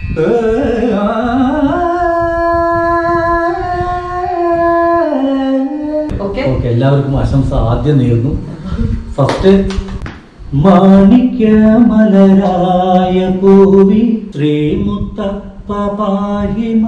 Okay okay എല്ലാവർക്കും ആശംസ ആദ്യം നേർന്നു ഫസ്റ്റ് മാണിക്യ മലരായ പൂവി ശ്രീമുത്തപ്പ പാഹിമ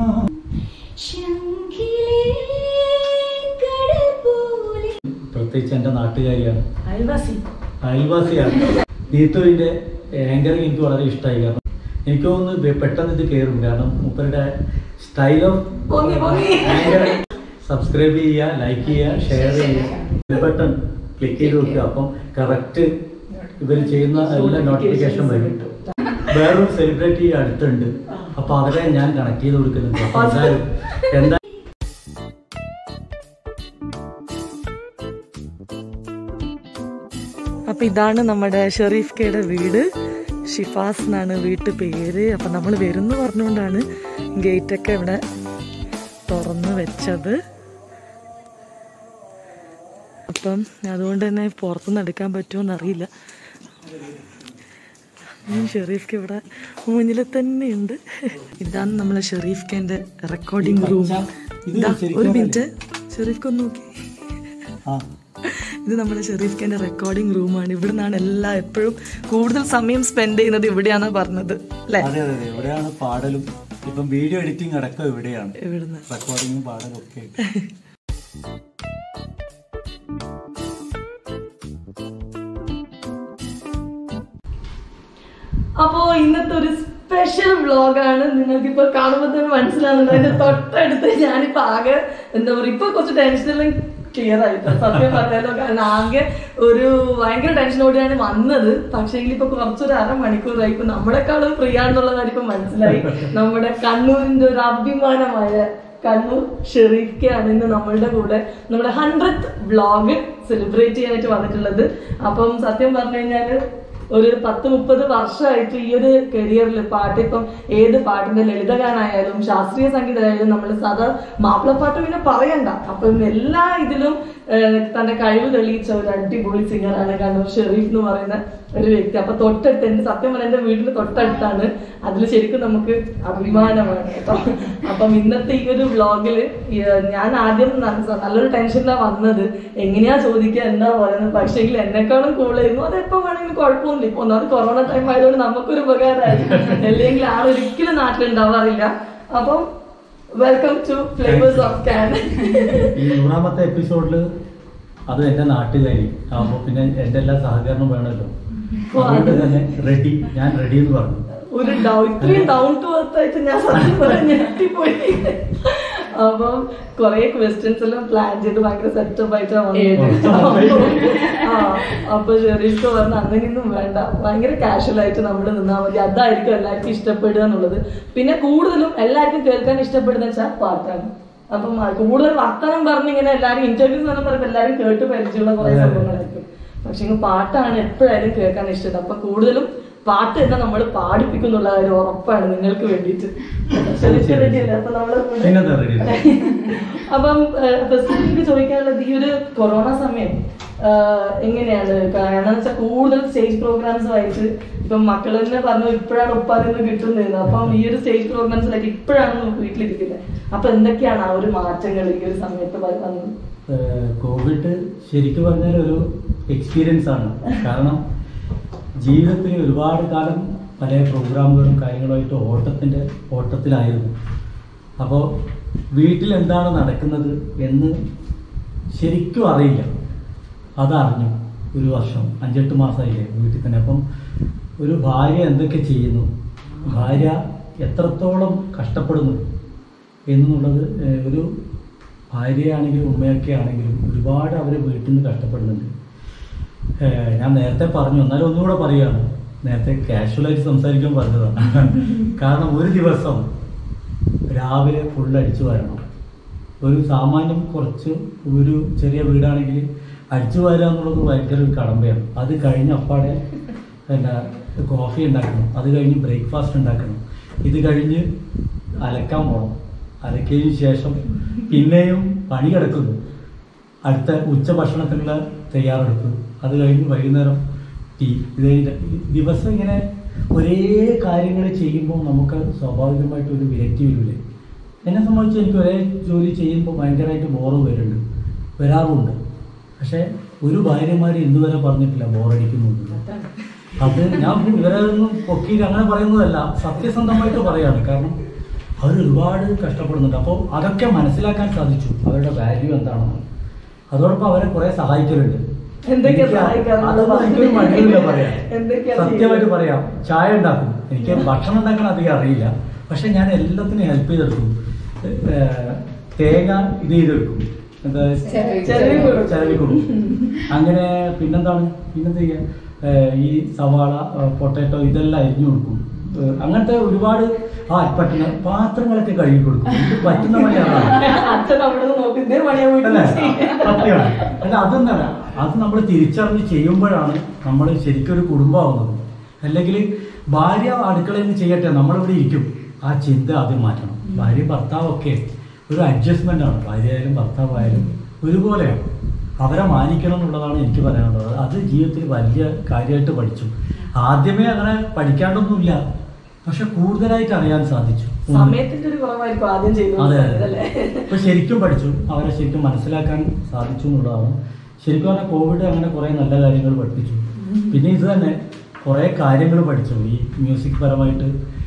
പ്രത്യേകിച്ച് എൻ്റെ നാട്ടുകാരിയാണ് അയൽവാസി അയൽവാസിയാണ് നീത്തുവിൻ്റെ ആങ്കറിങ് എനിക്ക് വളരെ ഇഷ്ടമായി കാരണം എനിക്ക് തോന്നുന്നു വെ- പെട്ടെന്ന് ഇത് കയറും കാരണം മൂപ്പരുടെ സ്റ്റൈൽ ഓഫ് പൊങ്ങി, പൊങ്ങി. സബ്സ്ക്രൈബ് ചെയ്യുക ലൈക്ക് ചെയ്യുക ഷെയർ ചെയ്യുക ബട്ടൺ ക്ലിക്ക് ചെയ്ത് നോക്കുക അപ്പം കറക്റ്റ് ഇവർ ചെയ്യുന്ന എല്ലാ നോട്ടിഫിക്കേഷൻ വരും വേറൊരു സെലിബ്രിറ്റി അടുത്തുണ്ട് അപ്പൊ അവരെ ഞാൻ കണക്ട് ചെയ്ത് കൊടുക്കുന്നുണ്ട് അപ്പൊ എന്തായാലും എന്താ അപ്പൊ ഇതാണ് നമ്മുടെ ഷെറീഫ് കയുടെ വീട് ഷിഫാസ് എന്നാണ് വീട്ടു പേര് അപ്പൊ നമ്മൾ വരുന്നു പറഞ്ഞുകൊണ്ടാണ് ഗേറ്റ് ഒക്കെ ഇവിടെ തുറന്നു വെച്ചത് അപ്പം അതുകൊണ്ട് തന്നെ പുറത്തുനിന്ന് എടുക്കാൻ പറ്റുമോ അറിയില്ല ഷെറീഫ് ഇവിടെ മുന്നിൽ തന്നെ ഉണ്ട് ഇതാണ് നമ്മളെ ഷെറീഫ് ഖാന്റെ റെക്കോർഡിംഗ് റൂം ഇത് ഇതാ, ശരിക്കും ഒരു മിനിറ്റ് ഷെറീഫ് ഒന്ന് നോക്കി ആ ഇത് നമ്മുടെ ഷെറീഫ് ഖാന്റെ റെക്കോർഡിംഗ് റൂമാണ് ഇവിടെ നിന്നാണ് എല്ലാ എപ്പോഴും കൂടുതൽ സമയം സ്പെൻഡ് ചെയ്യുന്നത് ഇവിടെയാണ് പറഞ്ഞത് അല്ലേ അതെ അതെ അതെ എവിടെയാണ് പാടലും ഇപ്പം വീഡിയോ എഡിറ്റിംഗ് അടക്കം എവിടെയാണ് ഇവിടുന്ന് റെക്കോർഡിങ്ങും പാടലും ഒക്കെ അപ്പോ ഇന്നത്തെ ഒരു സ്പെഷ്യൽ വ്ളോഗാണ് നിങ്ങൾക്ക് ഇപ്പൊ കാണുമ്പോൾ തന്നെ മനസ്സിലാവുന്നുണ്ട് അതിന്റെ തൊട്ടടുത്ത് ഞാനിപ്പോ ആകെ എന്താ പറയുക ഇപ്പൊ കുറച്ച് ടെൻഷനെല്ലാം ക്ലിയർ ആയിട്ട് സത്യം പറഞ്ഞാലോ കാരണം ആകെ ഒരു ഭയങ്കര ടെൻഷനോടെയാണ് വന്നത് പക്ഷേ ഇപ്പൊ കുറച്ചൊരു അരമണിക്കൂറായി ഇപ്പൊ നമ്മളെക്കാളും ഫ്രീ ആണെന്നുള്ള കാര്യം ഇപ്പൊ മനസ്സിലായി നമ്മുടെ കണ്ണൂരിന്റെ ഒരു അഭിമാനമായ കണ്ണൂർ ഷെറീഫ്ക്കാണ് ഇന്ന് നമ്മളുടെ കൂടെ നമ്മുടെ ഹൺഡ്രഡ് വ്ളോഗ് സെലിബ്രേറ്റ് ചെയ്യാനായിട്ട് വന്നിട്ടുള്ളത് അപ്പം സത്യം പറഞ്ഞു കഴിഞ്ഞാല് ഒരു പത്ത് മുപ്പത് വർഷമായിട്ട് ഈ ഒരു കരിയറിൽ പാട്ട് ഇപ്പം ഏത് പാട്ടിന്റെ ലളിതഗാനായാലും ശാസ്ത്രീയ സംഗീതമായാലും നമ്മൾ സാധാ മാപ്പിളപ്പാട്ട് പിന്നെ പറയണ്ട അപ്പം എല്ലാ ഇതിലും ഏഹ്, തന്റെ കഴിവ് തെളിയിച്ച ഒരു അടിപൊളി സിംഗറാണ് കണ്ണൂർ ഷെറീഫ് എന്ന് പറയുന്ന ഒരു വ്യക്തി അപ്പൊ തൊട്ടടുത്ത് എന്റെ സത്യം പറഞ്ഞാൽ എന്റെ വീടിന് തൊട്ടടുത്താണ് അതിൽ ശരിക്കും നമുക്ക് അഭിമാനമാണ് കേട്ടോ അപ്പം ഇന്നത്തെ ഈ ഒരു വ്ളോഗില് ഞാൻ ആദ്യം ന- നല്ലൊരു ടെൻഷനിലാണ് വന്നത് എങ്ങനെയാ ചോദിക്കുക എന്താ പറയുന്നത് പക്ഷേങ്കിൽ എന്നെക്കാളും കൂളായിരുന്നു അത് എപ്പോ വേണമെങ്കിലും കുഴപ്പമൊന്നുമില്ല ഇപ്പൊ ഒന്നാമത് കൊറോണ ടൈം ആയതുകൊണ്ട് നമുക്കൊരു ഉപകാരമായി അല്ലെങ്കിൽ ആൾ ഒരിക്കലും നാട്ടിലുണ്ടാവാറില്ല അപ്പം welcome to flavours of Kan ഈ നൂറാമത്തെ എപ്പിസോഡിൽ അത് എന്റെ നാട്ടുകാരി ആകുമ്പോൾ പിന്നെ എന്റെ എല്ലാ സഹകരണം വേണമല്ലോ അതുകൊണ്ട് തന്നെ റെഡി ഞാൻ റെഡി എന്ന് പറഞ്ഞു ഒരു ഡൗ ഇത്രയും ഡൗൺ ടു എർത്ത് ആയിട്ട് ഞാൻ സത്യം പറഞ്ഞാൽ ഞെട്ടിപ്പോയി അപ്പം കുറെ ക്വസ്റ്റ്യൻസ് എല്ലാം പ്ലാൻ ചെയ്ത് ഭയങ്കര സെറ്റപ്പ് ആയിട്ടാണ് വന്നത് ആ അപ്പൊ ഷെറീഫ് പറഞ്ഞ അങ്ങനെയൊന്നും വേണ്ട ഭയങ്കര കാഷ്വൽ ആയിട്ട് നമ്മൾ നിന്നാൽ മതി അതായിരിക്കും എല്ലാവർക്കും ഇഷ്ടപ്പെടുക എന്നുള്ളത് പിന്നെ കൂടുതലും എല്ലാവർക്കും കേൾക്കാൻ ഇഷ്ടപ്പെടുന്ന വെച്ചാൽ പാട്ടാണ് അപ്പം ആ കൂടുതൽ വർത്തമാനം പറഞ്ഞ് ഇങ്ങനെ എല്ലാവരും ഇന്റർവ്യൂസ് എന്ന് പറയുമ്പോൾ എല്ലാവരും കേട്ട് പരിചയമുള്ള കുറെ സംഭവങ്ങളായിരിക്കും പക്ഷെ ഇങ്ങ് പാട്ടാണ് എപ്പോഴായാലും കേൾക്കാൻ ഇഷ്ടം അപ്പൊ കൂടുതലും പാട്ട് തന്നെ നമ്മൾ പാടിപ്പിക്കുന്നുള്ള കാര്യം ഉറപ്പാണ് നിങ്ങൾക്ക് വേണ്ടിയിട്ട് ശരിക്കും ready അല്ലേ? അപ്പൊ നമ്മള് പിന്നെന്താ റെഡി അപ്പം ഫസ്റ്റ് എനിക്ക് ചോദിക്കാനുള്ളത് ഈ ഒരു കൊറോണ സമയം ആഹ് എങ്ങനെയാണ് കാരണം വെച്ചാൽ കൂടുതൽ സ്റ്റേജ് പ്രോഗ്രാംസ് ആയിട്ട് ഇപ്പം മക്കൾ തന്നെ പറഞ്ഞു ഇപ്പോഴാണ് ഉപ്പാതിൽ നിന്ന് കിട്ടുന്നത് അപ്പം ഈ ഒരു സ്റ്റേജ് പ്രോഗ്രാംസിലായിട്ട് ഇപ്പോഴാണ് നമുക്ക് വീട്ടിലിരിക്കുന്നത് അപ്പൊ എന്തൊക്കെയാണ് ആ ഒരു മാറ്റങ്ങൾ ഈ ഒരു സമയത്ത് വ- വന്നത് കോവിഡ് ശരിക്കും പറഞ്ഞാൽ ഒരു എക്സ്പീരിയൻസ് ആണ് കാരണം ജീവിതത്തിൽ ഒരുപാട് കാലം പല പ്രോഗ്രാമുകളും കാര്യങ്ങളുമായിട്ട് ഓട്ടത്തിൻ്റെ ഓട്ടത്തിലായിരുന്നു അപ്പോൾ വീട്ടിൽ എന്താണ് നടക്കുന്നത് എന്ന് ശരിക്കും അറിയില്ല അതറിഞ്ഞു ഒരു വർഷം അഞ്ചെട്ട് മാസമായില്ലേ വീട്ടിൽ തന്നെ അപ്പം ഒരു ഭാര്യ എന്തൊക്കെ ചെയ്യുന്നു ഭാര്യ എത്രത്തോളം കഷ്ടപ്പെടുന്നു എന്നുള്ളത് ഏഹ്, ഒരു ഭാര്യയാണെങ്കിലും ഉമ്മയൊക്കെ ആണെങ്കിലും ഒരുപാട് അവർ വീട്ടിൽ നിന്ന് കഷ്ടപ്പെടുന്നുണ്ട് ഏഹ്, ഞാൻ നേരത്തെ പറഞ്ഞു എന്നാലും ഒന്നുകൂടെ പറയുകയാണ് നേരത്തെ കാഷ്വലായിട്ട് സംസാരിക്കാൻ പറഞ്ഞതാണ് കാരണം ഒരു ദിവസം രാവിലെ ഫുൾ അടിച്ചു വരണം ഒരു സാമാന്യം കുറച്ച് ഒരു ചെറിയ വീടാണെങ്കിൽ അടിച്ചു വരിക എന്നുള്ളത് ഭയങ്കര ഒരു കടമ്പയാണ് അത് കഴിഞ്ഞ് അപ്പാടെ പിന്നെ കോഫി ഉണ്ടാക്കണം അത് കഴിഞ്ഞ് ബ്രേക്ക്ഫാസ്റ്റ് ഉണ്ടാക്കണം ഇത് കഴിഞ്ഞ് അലക്കാൻ പോകണം അലക്കിയതിന് ശേഷം പിന്നെയും പണി കിടക്കുന്നു അടുത്ത ഉച്ച ഭക്ഷണത്തിനുള്ള തയ്യാറെടുപ്പ് അത് കഴിഞ്ഞ് വൈകുന്നേരം ടീ ഇത് കഴിഞ്ഞ് ദിവസം ഇങ്ങനെ ഒരേ കാര്യങ്ങൾ ചെയ്യുമ്പോൾ നമുക്ക് സ്വാഭാവികമായിട്ട് ഒരു വിരക്തി വരില്ലേ എന്നെ സംബന്ധിച്ച് എനിക്ക് ഒരേ ജോലി ചെയ്യുമ്പോൾ ഭയങ്കരമായിട്ട് ബോറ് വരുന്നുണ്ട് വരാറുമുണ്ട് പക്ഷേ ഒരു ഭാര്യമാർ ഇന്നുവരെ പറഞ്ഞിട്ടില്ല ബോറടിക്കുന്നുണ്ട് അത് ഞാൻ ഇവരെ ഒന്നും പൊക്കിയിട്ട് അങ്ങനെ പറയുന്നതല്ല സത്യസന്ധമായിട്ട് പറയാണ് കാരണം അവർ ഒരുപാട് കഷ്ടപ്പെടുന്നുണ്ട് അപ്പോൾ അതൊക്കെ മനസ്സിലാക്കാൻ സാധിച്ചു അവരുടെ വാല്യൂ എന്താണെന്ന് അതോടൊപ്പം അവരെ കുറെ സഹായിക്കലുണ്ട് എന്തൊക്കെയാ എനിക്ക് സഹായിക്കാറുള്ളത്? അതൊന്നും എനിക്കൊരു മടിയില്ല പറയാം എന്തൊക്കെയാ സത്യമായിട്ട് ചെയ്യുന്നത്? പറയാം ചായ ഉണ്ടാക്കും എനിക്ക് ഭക്ഷണം ഉണ്ടാക്കാൻ അധികം അറിയില്ല പക്ഷെ ഞാൻ എല്ലാത്തിനും ഹെൽപ്പ് ചെയ്തെടുക്കും ഏർ, തേങ്ങ ഇത് ചെയ്തെടുക്കും എന്താ ചിരവി കൊടുക്കും. ചിരവി കൊടുക്കും അങ്ങനെ പിന്നെന്താണ് പിന്നെന്താ ചെയ്യാ ഏർ, ഈ സവാള പൊട്ടാറ്റോ ഇതെല്ലാം അരിഞ്ഞു കൊടുക്കും ഏർ, അങ്ങനത്തെ ഒരുപാട് ആ പറ്റുന്ന പാത്രങ്ങളൊക്കെ കഴുകി കൊടുക്കും എനിക്ക് പറ്റുന്ന പണിയാണ് അച്ഛൻ അവിടെ നിന്ന് നോക്കി ഇതേ പണിയാ അല്ലേ? വീട്ടിൽ സത്യമാണ് അല്ല അതെന്നല്ല അത് നമ്മൾ തിരിച്ചറിഞ്ഞ് ചെയ്യുമ്പോഴാണ് നമ്മൾ ശരിക്കും ഒരു കുടുംബമാവുന്നത് അല്ലെങ്കിൽ ഭാര്യ അടുക്കളയിൽ നിന്ന് ചെയ്യട്ടെ നമ്മളിവിടെ ഇരിക്കും ആ ചിന്ത ആദ്യം മാറ്റണം ഭാര്യ ഭർത്താവൊക്കെ ഒരു അഡ്ജസ്റ്റ്മെന്റ് ആണ് ഭാര്യ ആയാലും ഭർത്താവായാലും ഒരുപോലെയാണ് അവരെ മാനിക്കണം എന്നുള്ളതാണ് എനിക്ക് പറയാനുള്ളത് അത് ജീവിതത്തിൽ വലിയ കാര്യമായിട്ട് പഠിച്ചു ആദ്യമേ അങ്ങനെ പഠിക്കാണ്ടൊന്നുമില്ല പക്ഷെ കൂടുതലായിട്ട് അറിയാൻ സാധിച്ചു സമയത്തിന്റെ ഒരു കുറവായിരിക്കും ആദ്യം ചെയ്തു അതെ അല്ലേ ഇപ്പൊ ശരിക്കും പഠിച്ചു അവരെ ശരിക്കും മനസ്സിലാക്കാൻ സാധിച്ചു എന്നുള്ളതാണ് ശരിക്കും പറഞ്ഞാൽ കോവിഡ് അങ്ങനെ കുറെ നല്ല കാര്യങ്ങൾ പഠിപ്പിച്ചു പിന്നെ ഇത് തന്നെ കുറെ കാര്യങ്ങൾ പഠിച്ചു ഈ മ്യൂസിക് പരമായിട്ട്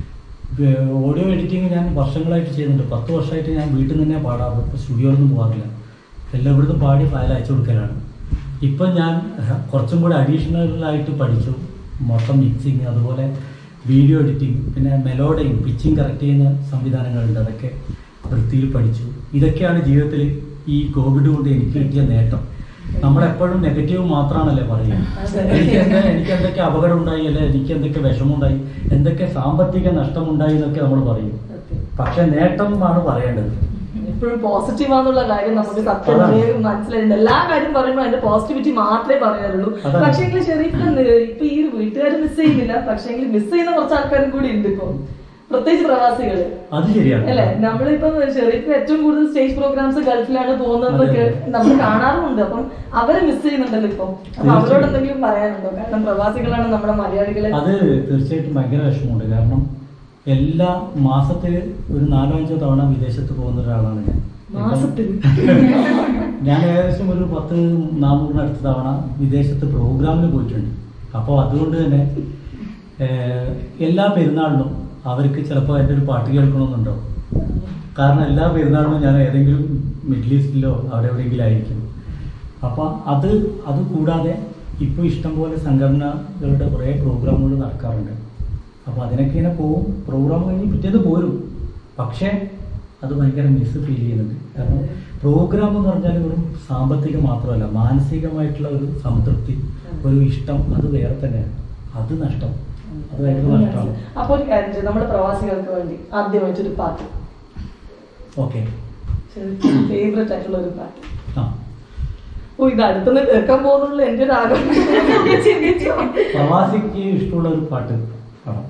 ഓഡിയോ എഡിറ്റിംഗ് ഞാൻ വർഷങ്ങളായിട്ട് ചെയ്യുന്നുണ്ട് പത്ത് വർഷമായിട്ട് ഞാൻ വീട്ടിൽ നിന്ന് തന്നെ പാടാറ് ഇപ്പോൾ സ്റ്റുഡിയോയിലൊന്നും പോകാറില്ല എല്ലാം ഇവിടുന്ന് പാടി ഫയൽ അയച്ചു കൊടുക്കലാണ് ഇപ്പം ഞാൻ കുറച്ചും കൂടി അഡീഷണൽ ആയിട്ട് പഠിച്ചു മൊത്തം മിക്സിങ് അതുപോലെ വീഡിയോ എഡിറ്റിംഗ് പിന്നെ മെലോഡിയും പിച്ചിങ് കറക്റ്റ് ചെയ്യുന്ന സംവിധാനങ്ങളുണ്ട് അതൊക്കെ വൃത്തിയിൽ പഠിച്ചു ഇതൊക്കെയാണ് ജീവിതത്തിൽ ഈ കോവിഡ് കൊണ്ട് എനിക്ക് കിട്ടിയ നേട്ടം നമ്മളെപ്പോഴും നെഗറ്റീവ് മാത്രമാണല്ലേ പറയുക അതെ. എനിക്ക് എന്താ എനിക്ക് എന്തൊക്കെ അപകടം ഉണ്ടായി അല്ലെ എനിക്ക് എന്തൊക്കെ വിഷമമുണ്ടായി എന്തൊക്കെ സാമ്പത്തിക നഷ്ടമുണ്ടായി എന്നൊക്കെ നമ്മൾ പറയും പക്ഷെ നേട്ടം ആണ് പറയേണ്ടത് എപ്പോഴും പോസിറ്റീവ് ആണെന്നുള്ള കാര്യം നമുക്ക് സത്യം അതാണ്. മനസ്സിലായിട്ടുണ്ട് എല്ലാ കാര്യം പറയുമ്പോൾ അതിന്റെ പോസിറ്റിവിറ്റി മാത്രമേ പറയാറുള്ളൂ അതാണ്. പക്ഷേ ഷെരീഫ് ഇപ്പൊ ഈ വീട്ടുകാർ മിസ് ചെയ്യുന്നില്ല പക്ഷേ മിസ് ചെയ്യുന്ന കുറച്ച് ആൾക്കാരും കൂടി ഉണ്ട് ഇപ്പൊ പ്രത്യേകിച്ച് പ്രവാസികള് അത് ശരിയാണ് അല്ലെ നമ്മളിപ്പോ ഷെരീഫ് ഏറ്റവും കൂടുതൽ സ്റ്റേജ് പ്രോഗ്രാംസ് ഗൾഫിലാണ് പോകുന്നതൊക്കെ നമ്മൾ കാണാറുമുണ്ട് അപ്പം അവരെ മിസ് ചെയ്യുന്നുണ്ടല്ലോ ഇപ്പൊ അപ്പൊ അവരോട് എന്തെങ്കിലും പറയാനുണ്ടോ കാരണം പ്രവാസികളാണ് നമ്മുടെ മലയാളികളെ അത് തീർച്ചയായിട്ടും ഭയങ്കര വിഷമമുണ്ട് കാരണം എല്ലാ മാസത്തിൽ ഒരു നാലോ അഞ്ചോ തവണ വിദേശത്ത് പോകുന്ന ഒരാളാണ് ഞാൻ മാസത്തിൽ ഞാൻ ഏകദേശം ഒരു പത്ത് നാനൂറിനടുത്ത തവണ വിദേശത്ത് പ്രോഗ്രാമിന് പോയിട്ടുണ്ട് അപ്പോൾ അതുകൊണ്ട് തന്നെ ഏഹ്, എല്ലാ പെരുന്നാളിനും അവർക്ക് ചിലപ്പോൾ എൻ്റെ ഒരു പാട്ട് കേൾക്കണമെന്നുണ്ടാവും കാരണം എല്ലാ പെരുന്നാളിനും ഞാൻ ഏതെങ്കിലും മിഡിൽ ഈസ്റ്റിലോ അവിടെ എവിടെയെങ്കിലും ആയിരിക്കും അപ്പം അത് അത് കൂടാതെ ഇപ്പോൾ ഇഷ്ടംപോലെ സംഘടനകളുടെ കുറേ പ്രോഗ്രാമുകൾ നടക്കാറുണ്ട് അപ്പോൾ അതിനൊക്കെ ഇങ്ങനെ പോവും പ്രോഗ്രാം കഴിഞ്ഞ് പിറ്റേന്ന് പോരും പക്ഷേ അത് ഭയങ്കര മിസ് ഫീൽ ചെയ്യുന്നുണ്ട് കാരണം പ്രോഗ്രാം എന്ന് പറഞ്ഞാൽ വെറും സാമ്പത്തികം മാത്രമല്ല മാനസികമായിട്ടുള്ള ഒരു സംതൃപ്തി ഒരു ഇഷ്ടം അത് വേറെ തന്നെയാണ് അത് നഷ്ടം അത് ഭയങ്കര നഷ്ടമാണ് അപ്പൊ ഒരു കാര്യം ചെയ്യ്, നമ്മുടെ പ്രവാസികൾക്ക് വേണ്ടി ആദ്യമായിട്ടൊരു പാട്ട് ഓക്കെ ഫേവറേറ്റ് ആയിട്ടുള്ള ഒരു പാട്ട് ആ ഓ ഇത് അടുത്തുനിന്ന് കേൾക്കാൻ പോകുന്നുള്ള എന്റെ ഒരു ആഗ്രഹം പ്രവാസിക്ക് ഇഷ്ടമുള്ള ഒരു പാട്ട് പാടാം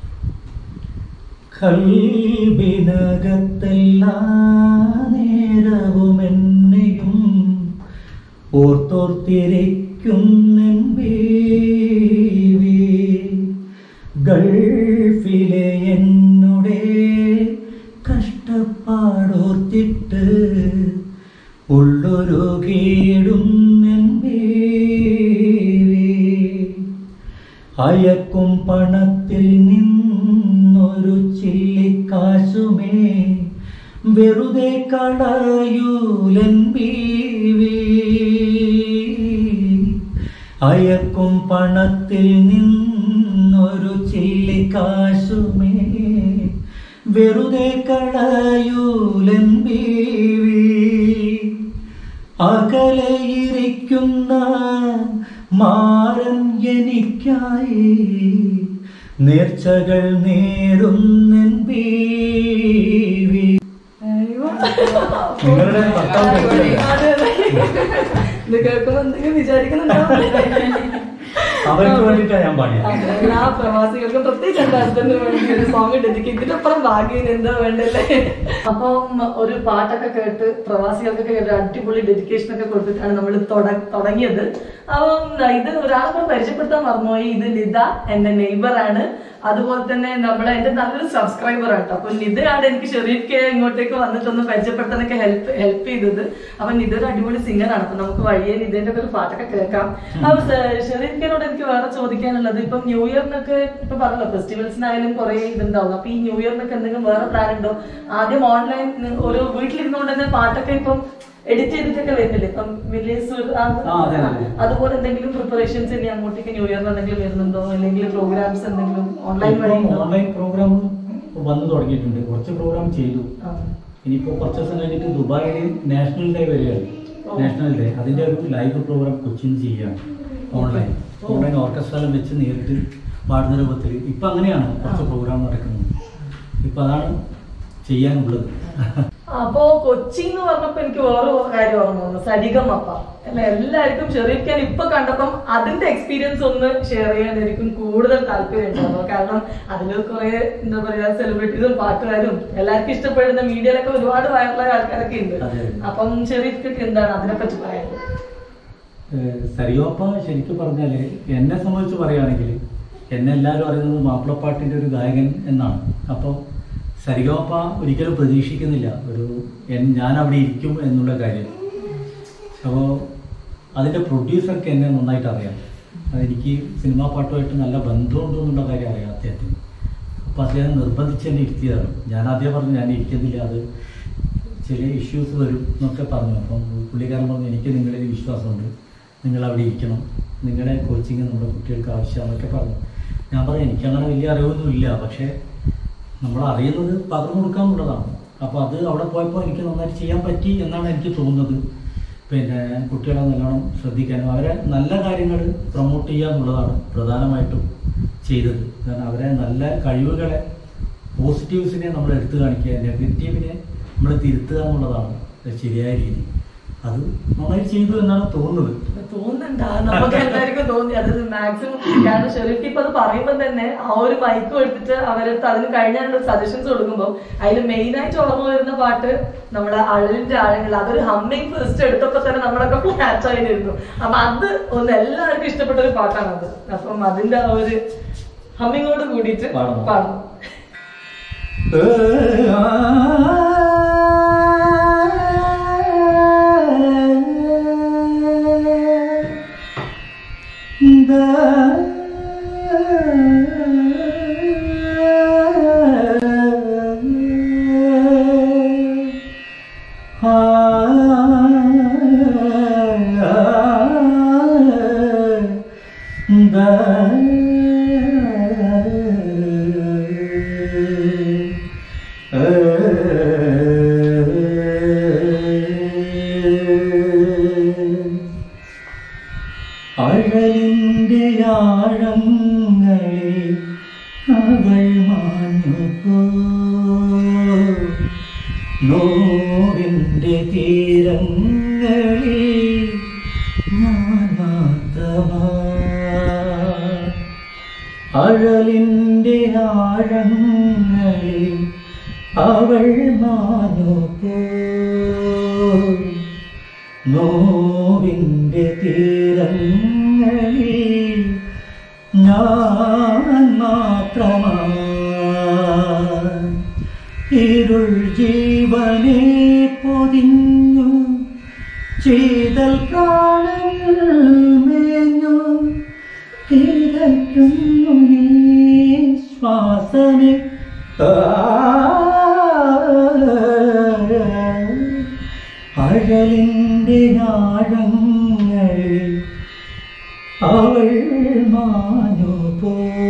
കൽബിനകത്തെല്ലാ നേരവും എന്നെയും ഓർത്തോർത്തിരിക്കും ഗൾഫിലെ എന്നുടെ കഷ്ടപ്പാടോർത്തിട്ട് ഉള്ളൊരു കീടും അയക്കും പണത്തിൽ നിന്നൊരു ചില്ലിക്കാശുമേ വെറുതെ കളയൂലൻ ബീവി അയക്കും പണത്തിൽ നിന്നൊരു ചില്ലിക്കാശുമേ വെറുതെ കളയൂലൻ ബീവി അകലെയിരിക്കുന്ന മാറൻ എനിക്കായി നേർച്ചകൾ നേരുന്നൻ ബീവി നിങ്ങളുടെ ഭർത്താവ് ഗൾഫിലല്ലേ? അതെ, അതെ. ഇത് കേൾക്കുമ്പോ എന്തെങ്കിലും വിചാരിക്കുന്നുണ്ടോ അവർക്ക് വേണ്ടിയിട്ടാണ് ഞാൻ പാടിയത് അതെ, എല്ലാ പ്രവാസികൾക്കും പ്രത്യേകിച്ച് എന്റെ ഹസ്ബൻഡിന് വേണ്ടി ഒരു സോങ് ഡെഡിക്കേറ്റ് ഇതിനപ്പുറം ഭാഗ്യം എന്താ വേണ്ടല്ലേ അപ്പം ഒരു പാട്ടൊക്കെ കേട്ട് പ്രവാസികൾക്കൊക്കെ ഒരു അടിപൊളി ഡെഡിക്കേഷൻ ഒക്കെ കൊടുത്തിട്ടാണ് നമ്മൾ തുടങ്ങിയത് അപ്പം ഇത് ഒരാളെ കൂടെ പരിചയപ്പെടുത്താൻ മറന്നുപോയി ഇത് നിത എന്റെ നെയ്ബർ ആണ് അതുപോലെ തന്നെ നമ്മളെ എന്റെ നല്ലൊരു സബ്സ്ക്രൈബർ ആട്ടോ അപ്പൊ നിതയാണ് എനിക്ക് ഷെറീഫ് കെ ഇങ്ങോട്ടേക്ക് വന്നിട്ടൊന്ന് പരിചയപ്പെടുത്താനൊക്കെ ഹെൽപ്പ് ഹെൽപ്പ് ചെയ്തത് അപ്പൊ നിത ഒരു അടിപൊളി സിംഗർ ആണ് അപ്പൊ നമുക്ക് വഴിയെ നിതന്റെ ഒക്കെ ഒരു പാട്ടൊക്കെ കേൾക്കാം അപ്പൊ ഷെറീഫ് കെനോട് എനിക്ക് വേറെ ചോദിക്കാനുള്ളത് ഇപ്പം ന്യൂ ഇയറിനൊക്കെ ഇപ്പൊ പറഞ്ഞല്ലോ ഫെസ്റ്റിവൽസിനായാലും കുറെ ഇതുണ്ടാവും അപ്പൊ ഈ ന്യൂ ഇയറിനൊക്കെ എന്തെങ്കിലും വേറെ പ്ലാൻ ഉണ്ടോ ആദ്യം ഓൺലൈൻ ഒരു വീട്ടിലിരുന്നുകൊണ്ട് തന്നെ പാട്ടൊക്കെ ഇപ്പം എഡിറ്റ് ചെയ്തിട്ടൊക്കെ വരുന്നില്ലേ ഇപ്പം വില്ലേജ് ആ, അതെ, അതെ. അതുപോലെ എന്തെങ്കിലും പ്രിപ്പറേഷൻസ് ഇനി അങ്ങോട്ടേക്ക് ന്യൂ ഇയറിന് എന്തെങ്കിലും വരുന്നുണ്ടോ അല്ലെങ്കിൽ പ്രോഗ്രാംസ് എന്തെങ്കിലും ഓൺലൈൻ വഴി ഉണ്ടോ? ഓൺലൈൻ പ്രോഗ്രാം വന്നു തുടങ്ങിയിട്ടുണ്ട് കുറച്ച് പ്രോഗ്രാം ചെയ്തു ആ. ഇനിയിപ്പോ കുറച്ച് ദിവസം കഴിഞ്ഞിട്ട് ദുബായിൽ നാഷണൽ ഡേ വരികയാണ് ഓ. നാഷണൽ ഡേ അതിന്റെ ഒരു ലൈവ് പ്രോഗ്രാം കൊച്ചിൻ ചെയ്യുകയാണ് ഓൺലൈൻ ഓ. ഓൺലൈൻ ഓർക്കസ്ട്രയിലും വെച്ച് നേരിട്ട് പാടുന്ന രൂപത്തിൽ ഇപ്പൊ അങ്ങനെയാണ് കുറച്ച് ആ. പ്രോഗ്രാം നടക്കുന്നത് ഇപ്പൊ അതാണ് ചെയ്യാനുള്ളത് അപ്പോ കൊച്ചി എന്ന് പറഞ്ഞപ്പോ എനിക്ക് വേറെ കാര്യം ഓർമ്മ വന്നു സരിഗമപ്പ അല്ലെ എല്ലാവർക്കും ഷെറീഫ്ക്കാൻ ഇപ്പൊ കണ്ടപ്പം അതിന്റെ എക്സ്പീരിയൻസ് ഒന്ന് ഷെയർ ചെയ്യാൻ എനിക്കും കൂടുതൽ താല്പര്യം ഉണ്ടായിരുന്നു കാരണം അതിൽ കുറെ എന്താ പറയാ സെലിബ്രിറ്റീസും പാട്ടുകാരും എല്ലാവർക്കും ഇഷ്ടപ്പെടുന്ന മീഡിയയിലൊക്കെ ഒരുപാട് വൈറലായ ആൾക്കാരൊക്കെ ഉണ്ട് അതെ. അപ്പം ഷെറീഫ്ക്കൊക്കെ എന്താണ് അതിനെപ്പറ്റി പറയാനുള്ളത് സരിയോപ്പ ശരിക്കും പറഞ്ഞാല് എന്നെ സംബന്ധിച്ച് പറയുകയാണെങ്കിൽ എന്നെ എല്ലാവരും അറിയുന്നത് മാപ്പിളപ്പാട്ടിന്റെ ഒരു ഗായകൻ എന്നാണ് അപ്പോൾ സരിഗോപ്പ ഒരിക്കലും പ്രതീക്ഷിക്കുന്നില്ല ഒരു എൻ- ഞാൻ അവിടെ ഇരിക്കും എന്നുള്ള കാര്യം അപ്പോൾ അതിന്റെ പ്രൊഡ്യൂസർക്ക് എന്നെ നന്നായിട്ട് അറിയാം അതെനിക്ക് സിനിമാ പാട്ടുമായിട്ട് നല്ല ബന്ധമുണ്ട് എന്നുള്ള കാര്യം അറിയാം അദ്ദേഹത്തിന് അപ്പോൾ അദ്ദേഹം നിർബന്ധിച്ച് എന്നെ ഇരുത്തിയതാണ് ഞാൻ ആദ്യം പറഞ്ഞു ഞാൻ ഇരിക്കുന്നില്ല അത് ചില ഇഷ്യൂസ് വരും എന്നൊക്കെ പറഞ്ഞു അപ്പം പുള്ളിക്കാരൻ പറഞ്ഞു എനിക്ക് നിങ്ങളിൽ വിശ്വാസമുണ്ട് നിങ്ങൾ അവിടെ ഇരിക്കണം നിങ്ങളുടെ കോച്ചിങ് നമ്മുടെ കുട്ടികൾക്ക് ആവശ്യമാണെന്നൊക്കെ പറഞ്ഞു ഞാൻ പറഞ്ഞു എനിക്കങ്ങനെ വലിയ അറിവൊന്നും ഇല്ല പക്ഷേ നമ്മൾ അറിയുന്നത് പകർന്നു കൊടുക്കാന്നുള്ളതാണ് അപ്പോൾ അത് അവിടെ പോയപ്പോൾ എനിക്ക് നന്നായിട്ട് ചെയ്യാൻ പറ്റി എന്നാണ് എനിക്ക് തോന്നുന്നത് പിന്നെ കുട്ടികളെ നല്ലോണം ശ്രദ്ധിക്കാനും അവരെ നല്ല കാര്യങ്ങൾ പ്രൊമോട്ട് ചെയ്യുക എന്നുള്ളതാണ് പ്രധാനമായിട്ടും ചെയ്തത് കാരണം അവരെ നല്ല കഴിവുകളെ പോസിറ്റീവ്സിനെ നമ്മൾ എടുത്തു കാണിക്കുക നെഗറ്റീവിനെ നമ്മൾ തിരുത്തുക എന്നുള്ളതാണ് ശരിയായ രീതി അത് നന്നായി ചെയ്തു എന്നാണ് തോന്നുന്നത് തോന്നുന്നുണ്ട് ആ നമുക്ക് എല്ലാവർക്കും തോന്നി അത് മാക്സിമം കാരണം ഷെറീഫ് ഇപ്പൊ അത് പറയുമ്പോൾ തന്നെ ആ ഒരു മൈക്ക് എടുത്തിട്ട് അവരടുത്ത് അതിന് കഴിഞ്ഞാലുള്ള സജഷൻസ് കൊടുക്കുമ്പോൾ അതിൽ മെയിൻ ആയിട്ട് ഓർമ്മ വരുന്ന പാട്ട് നമ്മുടെ അഴലിന്റെ ആഴങ്ങൾ അതൊരു ഹമ്മിങ് ഫസ്റ്റ് എടുത്തപ്പോ തന്നെ നമ്മളൊക്കെ ക്യാച്ച് ആയിരുന്നു അപ്പൊ അത് ഒന്ന് എല്ലാവർക്കും ഇഷ്ടപ്പെട്ട ഒരു പാട്ടാണ് അത് അപ്പം അതിന്റെ ആ ഒരു ഹമ്മിങ്ങോട് കൂടിയിട്ട് പാടണം. പാടണം അഴലിന്റെ ആഴങ്ങളിൽ അവൾ മാഞ്ഞു നോവിന്റെ തീരങ്ങളിൽ ഞാൻ മാത്രമാ അഴലിന്റെ ആഴങ്ങളിൽ അവൾ മാഞ്ഞു നോവിന്റെ തീരങ്ങളിൽ ഞാൻ മാത്രമാ ഇരുൾ ജീവനെ പൊതിഞ്ഞു ചെയ്തൽ പ്രാണങ്ങൾ മേഞ്ഞു തിരക്കുന്നു നീ ശ്വാസമേ അഴലിൻ്റെ ആഴങ്ങളിൽ അവൾ മാഞ്ഞു പോ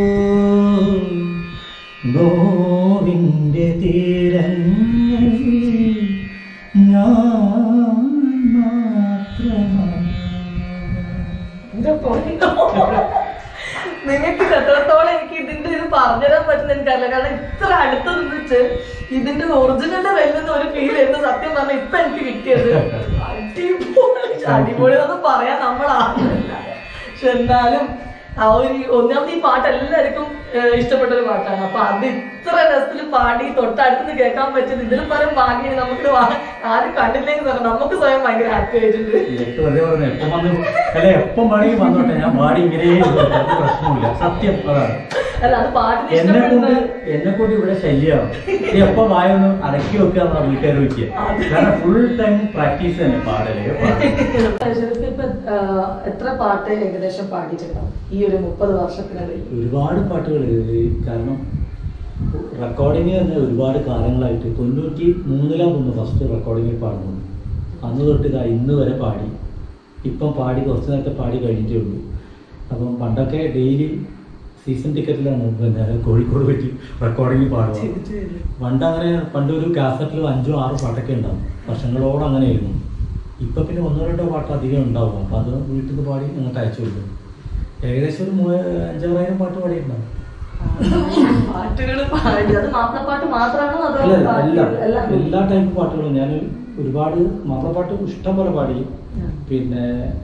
നോവിൻ്റെ തീരങ്ങളിൽ ഞാൻ മാത്രമാണ് എന്റെ പൊന്നോ. നിങ്ങൾക്ക് ഇത് എത്രത്തോളം എനിക്ക് ഇതിന്റെ ഇത് പറഞ്ഞുതരാൻ പറ്റുന്ന എനിക്കറിയില്ല കാരണം ഇത്ര അടുത്ത് നിന്നിട്ട് ഇതിന്റെ ഒറിജിനലിന്റെ വെല്ലുന്ന ഒരു ഫീൽ ആയിരുന്നു സത്യം പറഞ്ഞ ഇപ്പൊ എനിക്ക് കിട്ടിയത് അടിപൊളി അടിപൊളി എന്നൊന്നും പറയാൻ നമ്മൾ ആളില്ല പക്ഷെ എന്നാലും ആ ഒരു ഒന്നാമത് ഈ പാട്ട് എല്ലാവർക്കും ഏഹ്, ഇഷ്ടപ്പെട്ട ഒരു പാട്ടാണ് അപ്പൊ അത് ഇത്ര രസത്തിൽ പാടി തൊട്ടടുത്ത് കേൾക്കാൻ പറ്റുന്നത് ഇതിലും പരം ഭാഗ്യം നമുക്ക് വാ- ആരും കണ്ടില്ലെങ്കിൽ തന്നെ നമുക്ക് സ്വയം ഭയങ്കര ഹാപ്പി ആയിട്ടുണ്ട് ഇതൊക്കെ വെറുതെ പറഞ്ഞു എപ്പം വന്ന് അല്ലെ എപ്പം വേണമെങ്കിൽ വന്നോട്ടെ ഞാൻ പാടി ഇങ്ങനെ ഇരുന്നോട്ടെ, അത് പ്രശ്നമില്ല സത്യം അതാണ് അല്ല അത് പാട്ടിന് എന്നെ കൊണ്ട് ഇഷ്ടപ്പെടുന്ന എന്നെ കൊണ്ട് ഇവിടെ ശല്യമാണ് നീ എപ്പോ വായൊന്ന് അടക്കി വെക്കുക എന്നാ വീട്ടുകാർ വെക്കുക കാരണം ഫുൾ ടൈം പ്രാക്ടീസ് തന്നെ പാടലേ പാടല്. ഷെരീഫ് ഇപ്പൊ ഏഹ്, എത്ര പാട്ട് ഏകദേശം പാടിയിട്ടുണ്ടാവും ഈ ഒരു മുപ്പത് വർഷത്തിനിടയിൽ ഒരുപാട് പാട്ടുകൾ കാരണം റെക്കോർഡിങ് തന്നെ ഒരുപാട് കാലങ്ങളായിട്ട് തൊണ്ണൂറ്റി മൂന്നിലാണ് തോന്നുന്നു ഫസ്റ്റ് റെക്കോർഡിങ്ങിൽ പാടുന്നത് അന്ന് തൊട്ട് ഇതാ ഇന്ന് വരെ പാടി ഇപ്പം പാടി കുറച്ച് നേരത്തെ പാടി കഴിഞ്ഞിട്ടേ ഉള്ളൂ അപ്പം പണ്ടൊക്കെ ഡെയിലി സീസൺ ടിക്കറ്റിലാണ് പിന്നെ കോഴിക്കോട് വെച്ച് റെക്കോർഡിങ്ങിൽ പാടുക പണ്ട് അങ്ങനെ പണ്ട് ഒരു കാസറ്റിൽ അഞ്ചോ ആറോ പാട്ടൊക്കെ ഉണ്ടാവും വർഷങ്ങളോട് അങ്ങനെയായിരുന്നു ഇപ്പൊ പിന്നെ ഒന്നോ രണ്ടോ പാട്ട് അധികം ഉണ്ടാവും അപ്പൊ അത് വീട്ടിൽ നിന്ന് പാടി അങ്ങോട്ട് അയച്ചു കൊടുക്കും ഏകദേശം ഒരു മൂവ- അഞ്ചാറായിരം പാട്ട് പാടിയിട്ടുണ്ടാവും പാട്ടുകൾ പാടി അത് മാപ്പിളപ്പാട്ട് മാത്രമാണോ അതോ അല്ല ബാക്കി എല്ലാ എല്ലാം എല്ലാ ടൈപ്പ് പാട്ടുകളും ഞാൻ ഒരുപാട് മാപ്പിളപ്പാട്ട് ഇഷ്ടം പോലെ പാടി ഉം. പിന്നെ